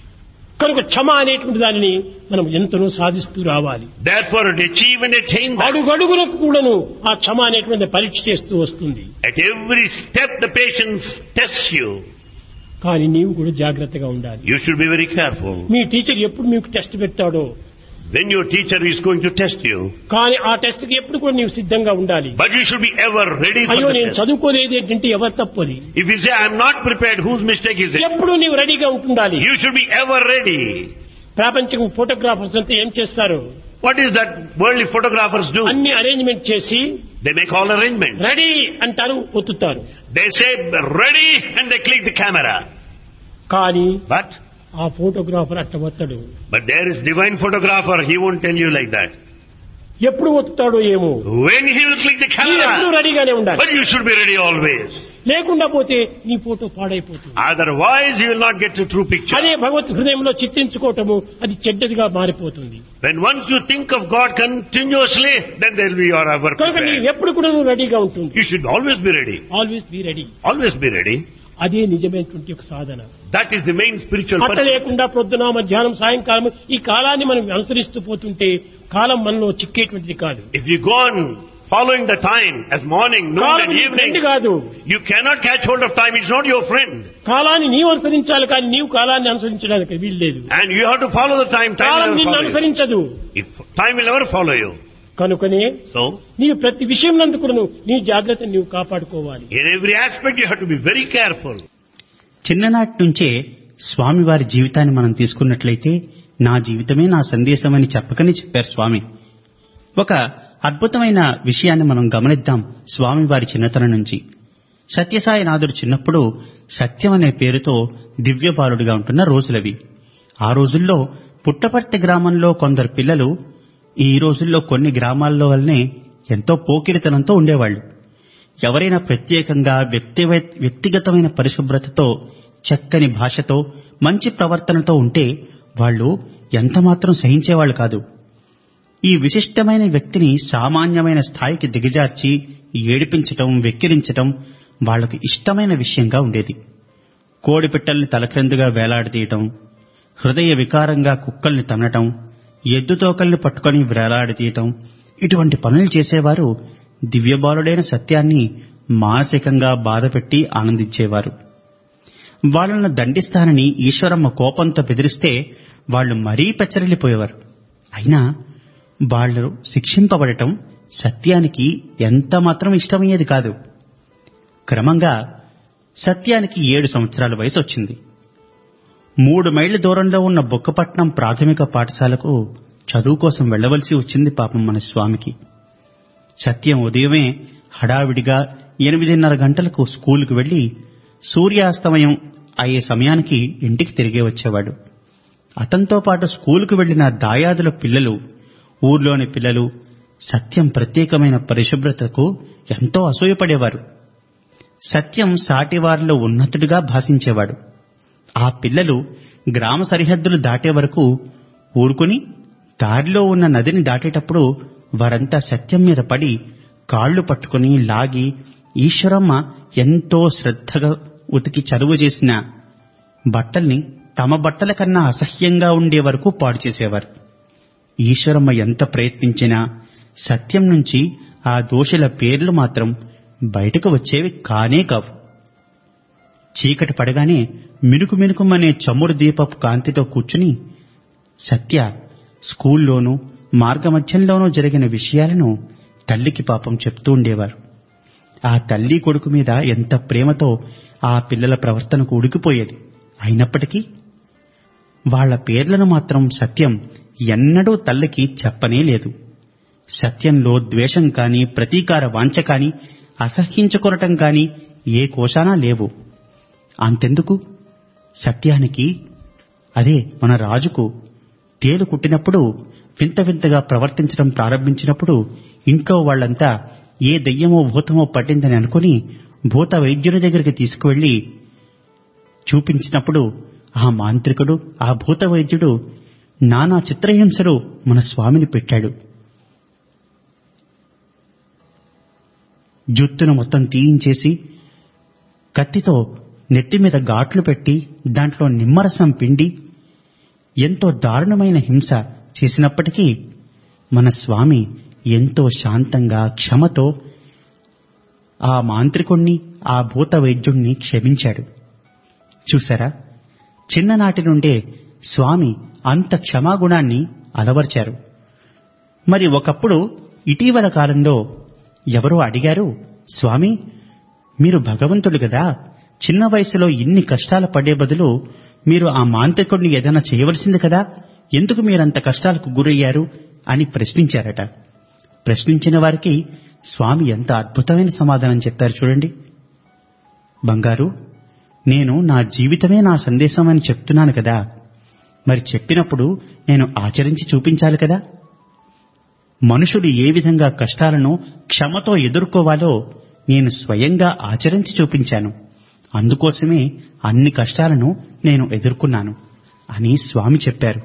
కనుక క్షమ అనేటువంటి దానిని మనం ఎంతనో సాధిస్తూ రావాలి Therefore, to achieve and attain that, అడుగడుగులకు కూడాను ఆ క్షమ అనేటువంటి పరీక్ష చేస్తూ వస్తుంది at every step the patience tests you. కానీ నీవు కూడా జాగ్రత్తగా ఉండాలి You should be very careful. మీ టీచర్ ఎప్పుడు మీకు టెస్ట్ పెడతాడో When your teacher is going to test you, కానీ ఆ టెస్ట్ కి ఎప్పుడు కూడా నీవు సిద్ధంగా ఉండాలి but you should be ever ready for అయ్యో the నేను test. చదువుకోలేదు ఏంటంటే ఎవరు తప్పది If you say, I'm not prepared, whose mistake is it? ఎప్పుడు నీవు రెడీగా ఉంటుండాలి You should be ever ready. ప్రాపంచకం ఫోటోగ్రాఫర్స్ అంతా ఏం చేస్తారు What is that worldly photographers do? అన్ని అరేంజ్మెంట్ చేసి They make all arrangements. Ready అంటారు ఒత్తుతారు They say, ready, and they click the camera. కానీ But, ఆ ఫోటోగ్రాఫర్ అట్ట ఒత్తడు but there is divine photographer, he won't tell you like that. ఎప్పుడు ఒత్తుతాడో ఏమో When he will click the మీరు ఎప్పుడు camera, రెడీగానే ఉండాలి but you should be ready always. లేకుండా పోతే నీ ఫోటో పాడైపోతుంది Otherwise, you will not get the true picture. అదే భగవత్ హృదయంలో చిత్రించుకోవటము అది చెడ్డదిగా మారిపోతుంది When once you think of God continuously, then there will be your ever కనుక నీవు prepared. ఎప్పుడు కూడా నువ్వు రెడీగా ఉంటుంది You should always be ready. Always be ready Always be ready. అదే నిజమైనటువంటి ఒక సాధన That is the main spiritual అట్ట pursuit. లేకుండా ప్రొద్దున మధ్యాహ్నం సాయంకాలం ఈ కాలాన్ని మనం అనుసరిస్తూ పోతుంటే కాలం మనలో చిక్కేటువంటిది కాదు If you go on following the time as morning, noon కాలం and నీ evening, ఫ్రెండ్ కాదు you cannot catch hold of time. It's not your friend. కాలాన్ని నీవు అనుసరించాలి కానీ నీవు కాలాన్ని అనుసరించడానికి వీల్లేదు And you have to follow the time. Time column will నిన్ను never follow you. అనుసరించదు If time will never follow you. కనుకనే So, నీవు ప్రతి విషయం నందు కూడా నీ జాగ్రత్త నీవు కాపాడుకోవాలి in every aspect you have to be very careful. చిన్ననాటి నుంచే స్వామివారి జీవితాన్ని మనం తీసుకున్నట్లయితే నా జీవితమే నా సందేశమని చెప్పకనే చెప్పారు స్వామి ఒక అద్భుతమైన విషయాన్ని మనం గమనిద్దాం స్వామివారి చిన్నతనం నుంచి సత్యసాయినాథుడు చిన్నప్పుడు సత్యం అనే పేరుతో దివ్యబాలుడిగా ఉంటున్న రోజులవి ఆ రోజుల్లో పుట్టపర్తి గ్రామంలో కొందరు పిల్లలు ఈ రోజుల్లో కొన్ని గ్రామాల్లో వల్లనే ఎంతో పోకిరితనంతో ఉండేవాళ్ళు ఎవరైనా ప్రత్యేకంగా వ్యక్తి వ్యక్తిగతమైన పరిశుభ్రతతో చక్కని భాషతో మంచి ప్రవర్తనతో ఉంటే వాళ్ళు ఎంతమాత్రం సహించేవాళ్ళు కాదు ఈ విశిష్టమైన వ్యక్తిని సామాన్యమైన స్థాయికి దిగజార్చి ఏడిపించటం వెక్కిరించటం వాళ్లకు ఇష్టమైన విషయంగా ఉండేది కోడిపిట్టల్ని తలక్రిందుగా వేలాడదీయటం హృదయ వికారంగా కుక్కల్ని తన్నటం ఎద్దుతోకల్ని పట్టుకొని వేలాడదీయటం ఇటువంటి పనులు చేసేవారు దివ్యబాలుడైన సత్యాన్ని మానసికంగా బాధపెట్టి ఆనందించేవారు వాళ్ళను దండిస్తానని ఈశ్వరమ్మ కోపంతో బెదిరిస్తే వాళ్ళు మరీ పెచ్చరిల్లిపోయేవారు అయినా వాళ్ళు శిక్షింపబడటం సత్యానికి ఎంత మాత్రం ఇష్టమయ్యేది కాదు క్రమంగా సత్యానికి ఏడు సంవత్సరాల వయసు వచ్చింది మూడు మైళ్ళ దూరంలో ఉన్న బొక్కపట్నం ప్రాథమిక పాఠశాలకు చదువు కోసం వెళ్లవలసి వచ్చింది పాపం మన స్వామికి సత్యం ఉదయమే హడావిడిగా ఎనిమిదిన్నర గంటలకు స్కూలుకు వెళ్లి సూర్యాస్తమయం అయ్యే సమయానికి ఇంటికి తిరిగి వచ్చేవాడు అతనితో పాటు స్కూలుకు వెళ్లిన దాయాదుల పిల్లలు ఊర్లోని పిల్లలు సత్యం ప్రత్యేకమైన పరిశుభ్రతకు ఎంతో అసూయపడేవారు సత్యం సాటివారిలో ఉన్నతుడిగా భాషించేవాడు ఆ పిల్లలు గ్రామ సరిహద్దులు దాటే వరకు ఊరుకుని దారిలో ఉన్న నదిని దాటేటప్పుడు వారంతా సత్యం మీద పడి కాళ్లు పట్టుకుని లాగి ఈశ్వరమ్మ ఎంతో శ్రద్ధగా ఉతికి చదువు చేసిన బట్టల్ని తమ బట్టల కన్నా అసహ్యంగా ఉండే వరకు పాడు చేసేవారు ఈశ్వరమ్మ ఎంత ప్రయత్నించినా సత్యం నుంచి ఆ దోషుల పేర్లు మాత్రం బయటకు వచ్చేవి కానే కావు చీకటి పడగానే మినుకు మినుకుమనే చమురు దీపపు కాంతితో కూర్చుని సత్య స్కూల్లోనూ మార్గమధ్యంలోనూ జరిగిన విషయాలను తల్లికి పాపం చెప్తూ ఉండేవారు ఆ తల్లి కొడుకు మీద ఎంత ప్రేమతో ఆ పిల్లల ప్రవర్తనకు ఉడికిపోయేది అయినప్పటికీ వాళ్ల పేర్లను మాత్రం సత్యం ఎన్నడూ తల్లికి చెప్పనే లేదు సత్యంలో ద్వేషం కాని ప్రతీకార వాంఛ కాని అసహ్యించుకొనటం కాని ఏ కోశానా లేవు అంతెందుకు సత్యానికి అదే మన రాజుకు తేలు కుట్టినప్పుడు వింత వింతగా ప్రవర్తించడం ప్రారంభించినప్పుడు ఇంట్లో వాళ్ళంతా ఏ దెయ్యమో భూతమో పట్టిందని అనుకుని భూత వైద్యుని దగ్గరికి తీసుకువెళ్లి చూపించినప్పుడు ఆ మాంత్రికుడు ఆ భూత వైద్యుడు నానా చిత్రహింసలు మన స్వామిని పెట్టాడు జుత్తును మొత్తం తీయించేసి కత్తితో నెత్తి మీద ఘాట్లు పెట్టి దాంట్లో నిమ్మరసం పిండి ఎంతో దారుణమైన హింస చేసినప్పటికీ మన స్వామి ఎంతో శాంతంగా క్షమతో ఆ మాంత్రికుణ్ణి ఆ భూత వైద్యుణ్ణి క్షమించాడు చూసారా చిన్ననాటి నుండే స్వామి అంత క్షమాగుణాన్ని అలవర్చారు మరి ఒకప్పుడు ఇటీవల కాలంలో ఎవరో అడిగారు స్వామి మీరు భగవంతుడు కదా చిన్న వయసులో ఇన్ని కష్టాలు పడే బదులు మీరు ఆ మాంత్రికుడిని ఏదైనా చేయవలసింది కదా ఎందుకు మీరంత కష్టాలకు గురయ్యారు అని ప్రశ్నించారట ప్రశ్నించిన వారికి స్వామి ఎంత అద్భుతమైన సమాధానం చెప్పారు చూడండి బంగారు నేను నా జీవితమే నా సందేశం అని చెప్తున్నాను కదా మరి చెప్పినప్పుడు నేను ఆచరించి చూపించాలి కదా మనుషులు ఏ విధంగా కష్టాలను క్షమతో ఎదుర్కోవాలో నేను స్వయంగా ఆచరించి చూపించాను అందుకోసమే అన్ని కష్టాలను నేను ఎదుర్కొన్నాను అని స్వామి చెప్పారు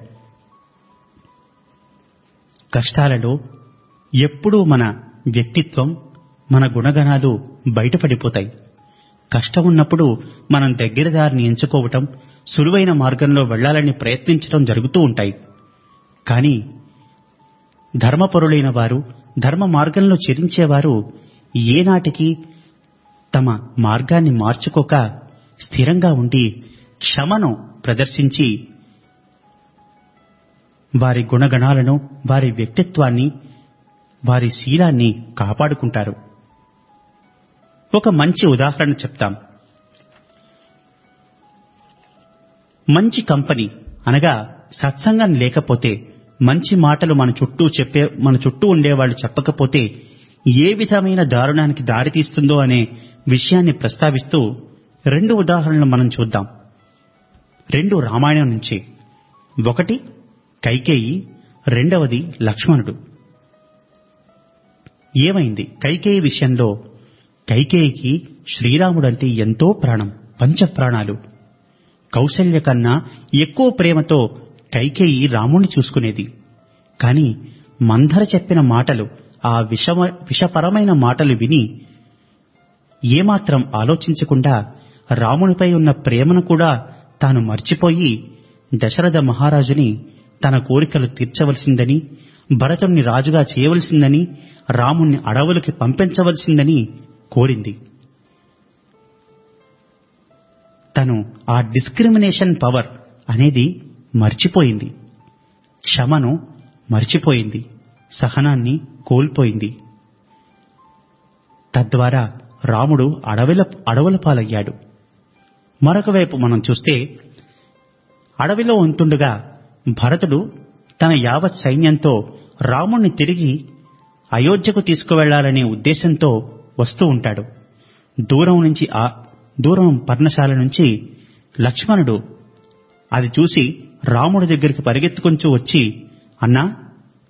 కష్టాలలో ఎప్పుడూ మన వ్యక్తిత్వం మన గుణగణాలు బయటపడిపోతాయి కష్టం ఉన్నప్పుడు మనం దగ్గర దారిని ఎంచుకోవటం సులువైన మార్గంలో వెళ్లాలని ప్రయత్నించడం జరుగుతూ ఉంటాయి కానీ ధర్మపరులైన వారు ధర్మ మార్గంలో చెరించేవారు ఏనాటికి తమ మార్గాన్ని మార్చుకోక స్థిరంగా ఉండి క్షమను ప్రదర్శించి వారి గుణగణాలను వారి వ్యక్తిత్వాన్ని వారి శీలాన్ని కాపాడుకుంటారు ఒక మంచి ఉదాహరణ చెప్తాం మంచి కంపెనీ అనగా సత్సంగం లేకపోతే మంచి మాటలు మన చుట్టూ చెప్పే మన చుట్టూ ఉండేవాళ్ళు చెప్పకపోతే ఏ విధమైన దారుణానికి దారితీస్తుందో అనే విషయాన్ని ప్రస్తావిస్తూ రెండు ఉదాహరణలు మనం చూద్దాం రెండు రామాయణం నుంచి ఒకటి కైకేయి రెండవది లక్ష్మణుడు ఏమైంది కైకేయి విషయంలో కైకేయికి శ్రీరాముడంటే ఎంతో ప్రాణం పంచప్రాణాలు కౌశల్య కన్నా ఎక్కువ ప్రేమతో కైకేయి రాముణ్ణి చూసుకునేది కాని మంధర చెప్పిన మాటలు ఆ విషమ విషపరమైన మాటలు విని ఏమాత్రం ఆలోచించకుండా రామునిపై ఉన్న ప్రేమను కూడా తాను మర్చిపోయి దశరథ మహారాజుని తన కోరికలు తీర్చవలసిందని భరతుణ్ణి రాజుగా చేయవలసిందని రాముణ్ణి అడవులకి పంపించవలసిందని కోరింది తను ఆ డిస్క్రిమినేషన్ పవర్ అనేది మర్చిపోయింది క్షమను మర్చిపోయింది సహనాన్ని కోల్పోయింది తద్వారా రాముడు అడవిల అడవుల పాలయ్యాడు మరొక వైపు మనం చూస్తే అడవిలో ఉంటుండగా భరతుడు తన యావత్ సైన్యంతో రాముణ్ణి తిరిగి అయోధ్యకు తీసుకువెళ్లాలనే ఉద్దేశంతో వస్తూ ఉంటాడు దూరం నుంచి ఆ దూరం పర్ణశాల నుంచి లక్ష్మణుడు అది చూసి రాముడి దగ్గరికి పరిగెత్తుకొంచూ వచ్చి అన్నా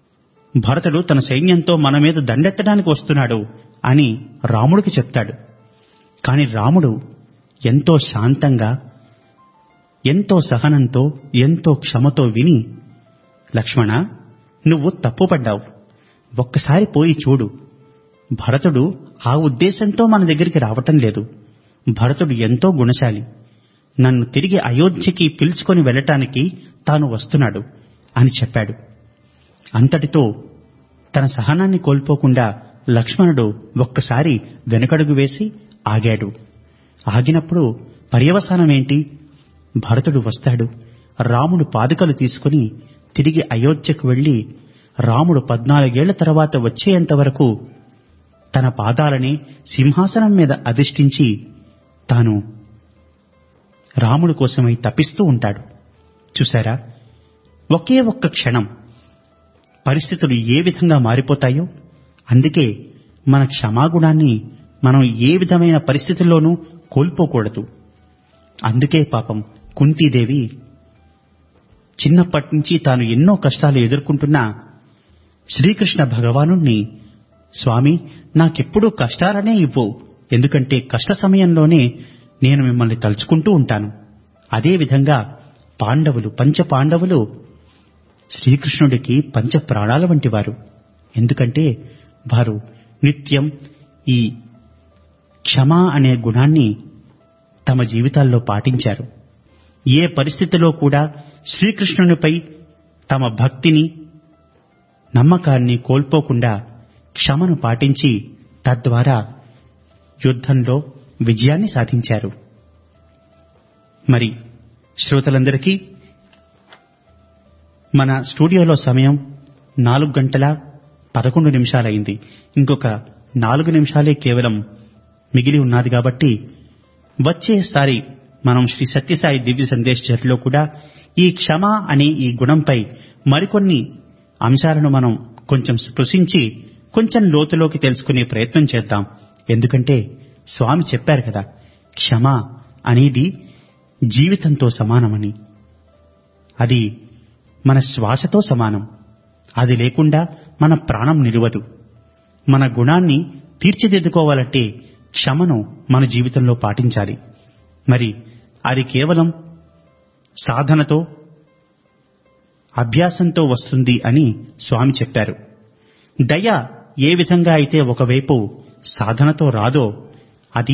భరతుడు తన సైన్యంతో మన మీద దండెత్తడానికి వస్తున్నాడు అని రాముడికి చెప్తాడు కాని రాముడు ఎంతో శాంతంగా ఎంతో సహనంతో ఎంతో క్షమతో విని లక్ష్మణ నువ్వు తప్పుపడ్డావు ఒక్కసారి పోయి చూడు భరతుడు ఆ ఉద్దేశంతో మన దగ్గరికి రావటం లేదు భరతుడు ఎంతో గుణశాలి నన్ను తిరిగి అయోధ్యకి పిలుచుకొని వెళ్ళటానికి తాను వస్తున్నాడు అని చెప్పాడు అంతటితో తన సహనాన్ని కోల్పోకుండా లక్ష్మణుడు ఒక్కసారి వెనకడుగు వేసి ఆగాడు ఆగినప్పుడు పర్యవసానమేంటి భరతుడు వస్తాడు రాముడు పాదుకలు తీసుకుని తిరిగి అయోధ్యకు వెళ్లి రాముడు పద్నాలుగేళ్ల తర్వాత వచ్చేంత వరకు తన పాదాలని సింహాసనం మీద అధిష్ఠించి తాను రాముడు కోసమై తప్పిస్తూ ఉంటాడు చూశారా ఒకే ఒక్క క్షణం పరిస్థితులు ఏ విధంగా మారిపోతాయో అందుకే మన క్షమాగుణాన్ని మనం ఏ విధమైన పరిస్థితుల్లోనూ కోల్పోకూడదు అందుకే పాపం కుంతీదేవి చిన్నప్పటి నుంచి తాను ఎన్నో కష్టాలు ఎదుర్కొంటున్నా శ్రీకృష్ణ భగవాను స్వామి నాకెప్పుడూ కష్టాలనే ఇవ్వు ఎందుకంటే కష్ట సమయంలోనే నేను మిమ్మల్ని తలుచుకుంటూ ఉంటాను అదేవిధంగా పాండవులు పంచ పాండవులు శ్రీకృష్ణుడికి పంచ ప్రాణాల వంటి వారు ఎందుకంటే వారు నిత్యం ఈ క్షమ అనే గుణాన్ని తమ జీవితాల్లో పాటించారు ఏ పరిస్థితిలో కూడా శ్రీకృష్ణునిపై తమ భక్తిని నమ్మకాన్ని కోల్పోకుండా క్షమను పాటించి తద్వారా యుద్ధంలో విజయాన్ని సాధించారు మరి శ్రోతలందరికీ మన స్టూడియోలో సమయం నాలుగు గంటల పదకొండు నిమిషాలైంది ఇంకొక నాలుగు నిమిషాలే కేవలం మిగిలి ఉన్నది కాబట్టి వచ్చేసారి మనం శ్రీ సత్యసాయి దివ్య సందేశ్ చర్యలో కూడా ఈ క్షమ అనే ఈ గుణంపై మరికొన్ని అంశాలను మనం కొంచెం స్పృశించి కొంచెం లోతులోకి తెలుసుకునే ప్రయత్నం చేద్దాం ఎందుకంటే స్వామి చెప్పారు కదా క్షమ అనేది జీవితంతో సమానమని అది మన శ్వాసతో సమానం అది లేకుండా మన ప్రాణం నిలువదు మన గుణాన్ని తీర్చిదిద్దుకోవాలంటే క్షమను మన జీవితంలో పాటించాలి మరి అది కేవలం సాధనతో అభ్యాసంతో వస్తుంది అని స్వామి చెప్పారు దయ ఏ విధంగా అయితే ఒకవైపు సాధనతో రాదో అది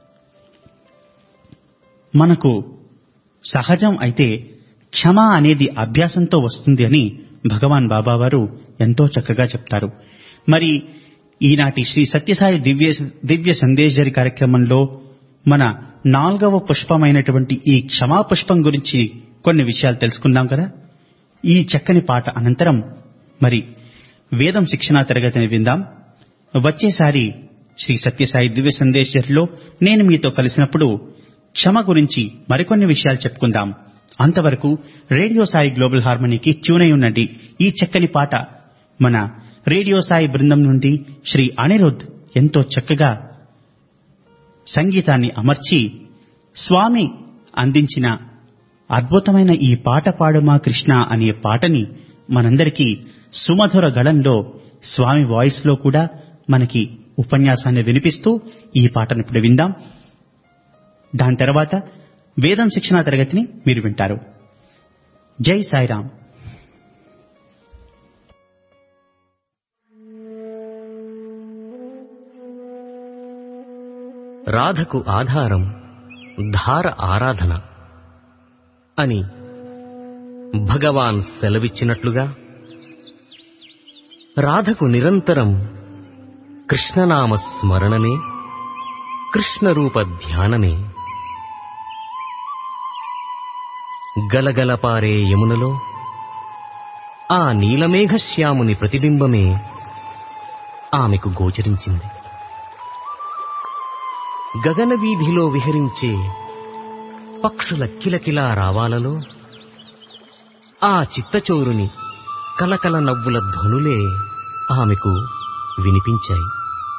మనకు సహజం అయితే క్షమ అనేది అభ్యాసంతో వస్తుంది అని భగవాన్ బాబావారు ఎంతో చక్కగా చెప్తారు మరి ఈనాటి శ్రీ సత్యసాయి దివ్య దివ్య సందేశరి కార్యక్రమంలో మన నాలుగవ పుష్పమైనటువంటి ఈ క్షమా పుష్పం గురించి కొన్ని విషయాలు తెలుసుకుందాం కదా ఈ చక్కని పాట అనంతరం మరి వేదం శిక్షణా తరగతిని విందాం వచ్చేసారి శ్రీ సత్యసాయి దివ్య సందేశరిలో నేను మీతో కలిసినప్పుడు క్షమ గురించి మరికొన్ని విషయాలు చెప్పుకుందాం అంతవరకు రేడియో సాయి గ్లోబల్ హార్మనీకి ట్యూన్ అయి ఉండండి ఈ చక్కని పాట మన రేడియో సాయి బృందం నుండి శ్రీ అనిరుద్ ఎంతో చక్కగా సంగీతాన్ని అమర్చి స్వామి అందించిన అద్భుతమైన ఈ పాట పాడుమా కృష్ణ అనే పాటని మనందరికీ సుమధుర గళంలో స్వామి వాయిస్ లో కూడా మనకి ఉపన్యాసాన్ని వినిపిస్తూ ఈ పాటను ఇప్పుడు విందాం దాని తర్వాత వేదం శిక్షణా తరగతిని మీరు వింటారు జై సాయిరాం రాధకు ఆధారం ధార ఆరాధన అని భగవాన్ సెలవిచ్చినట్లుగా రాధకు నిరంతరం కృష్ణనామ స్మరణమే కృష్ణరూప ధ్యానమే గలగలపారే యమునలో ఆ నీలమేఘశ్యాముని ప్రతిబింబమే ఆమెకు గోచరించింది గగన వీధిలో విహరించే పక్షుల కిలకిలా రావాలలో ఆ చిత్తచోరుని కలకల నవ్వుల ధ్వనులే ఆమెకు వినిపించాయి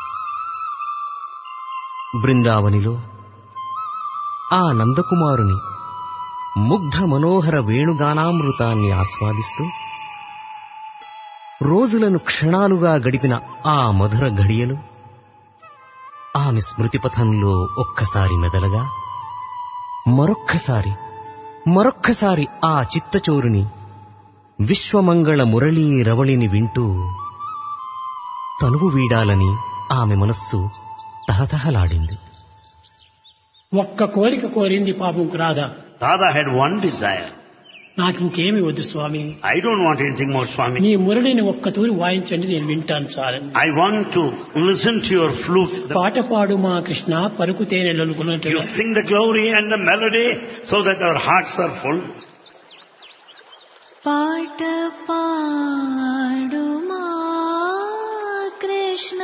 బృందావనిలో ఆ నందకుమారుని ముగ్ధ మనోహర వేణుగానామృతాన్ని ఆస్వాదిస్తూ రోజులను క్షణాలుగా గడిపిన ఆ మధుర ఘడియలు ఆమె స్మృతిపథంలో ఒక్కసారి మెదలగా మరొక్కసారి మరొక్కసారి ఆ చిత్తచోరుని విశ్వమంగళ మురళీ రవళిని వింటూ తనువు వీడాలని ఆమె మనస్సు తహతహలాడింది ఒక్క కోరిక కోరింది పాపం Radha Radha had one desire. నాకు ఇంకేమి వద్దు స్వామి I don't want anything more, Swami. నీ మురళిని ఒక్క తూరి వాయించండి నేను వింటాను చాలని I want to listen to your flute. The- పాట పాడు మా కృష్ణ పలుకు తేనెలనుకున్నట్టుగా You sing the glory and the melody so that our hearts are full. పాట పాడుమా కృష్ణ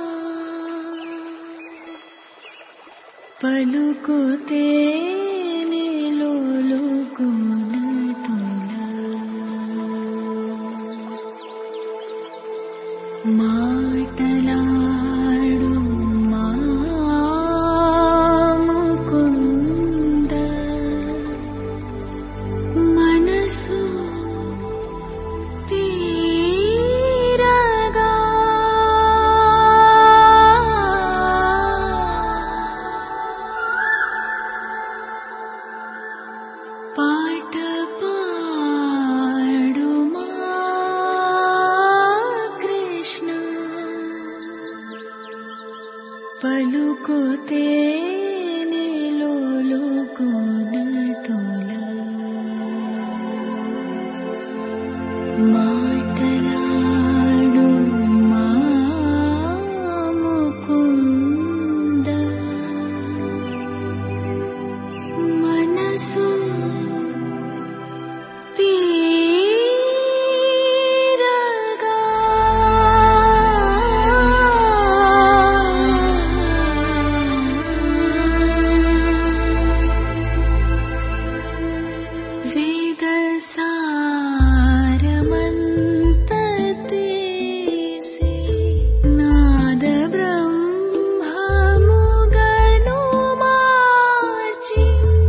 పలుకుతే మాటలాడు మా ముకుంద మనసు తీరగా పాట పాడుమా కృష్ణ పలుకుతే మాటలాడు మా ముకుంద మనసు తీరగా వేద సారమంత తీసి నాద బ్రహ్మముగను మార్చి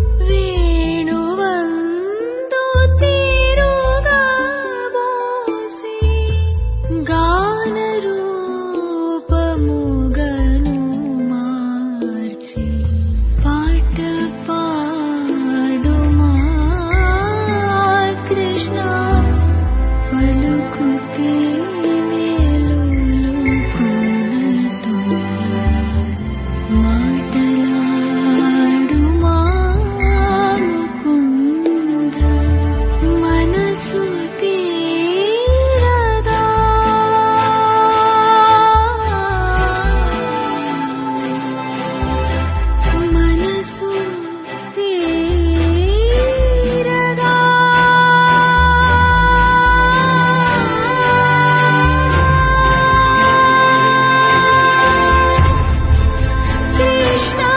వేణువందు తీరుగా బోసి గాన రూపముగను మార్చి పాట పాడుమా కృష్ణ పలుకుతే మాటలాడుమా ముకుంద మనసు తీరదా మనసు తీరగా కృష్ణ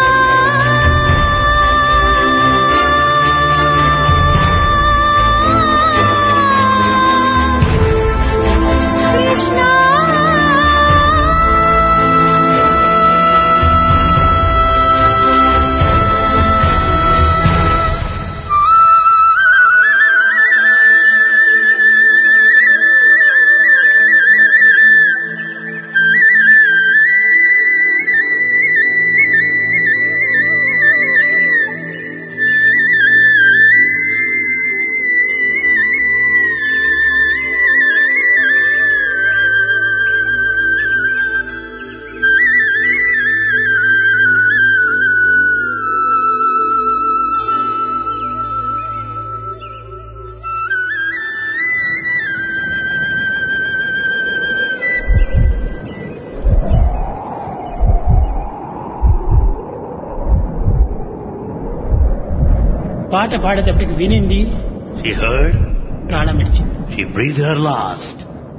పాట పాడేటప్పటికి వినింది She heard, ప్రాణం విడిచింది she breathed her last.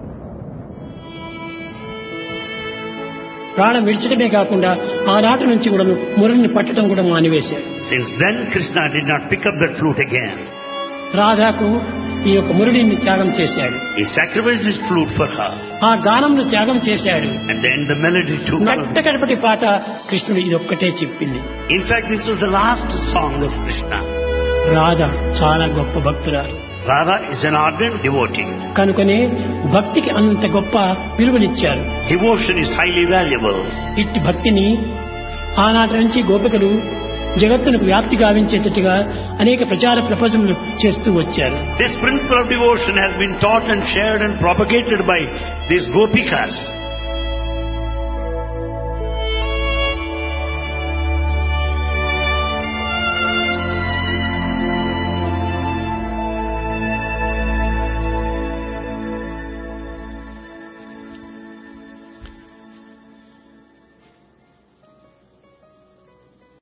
ప్రాణం విడిచడమే కాకుండా ఆనాటి నుంచి కూడా మురళిని పట్టడం కూడా మానివేశాడు Since then, Krishna did not pick up that flute again. రాధాకు ఈ యొక్క మురళిని త్యాగం చేశాడు He sacrificed his flute for her. ఆ గానంను త్యాగం చేశాడు And then the melody too. నట్ట కడపటి పాట కృష్ణుడు ఇది ఒక్కటే చెప్పింది In fact, this was the last song of Krishna. Radha చాలా గొప్ప భక్తురాలు Radha is an ardent devotee. కనుకనే భక్తికి అంత గొప్ప విలువనిచ్చారు Devotion is highly valuable. ఇట్టి భక్తిని ఆనాటి నుంచి గోపికలు జగత్తునకు వ్యాప్తి గావించేటట్టుగా అనేక ప్రచార ప్రపంచములు చేస్తూ వచ్చారు This principle of devotion has been taught and shared and propagated by these gopikas.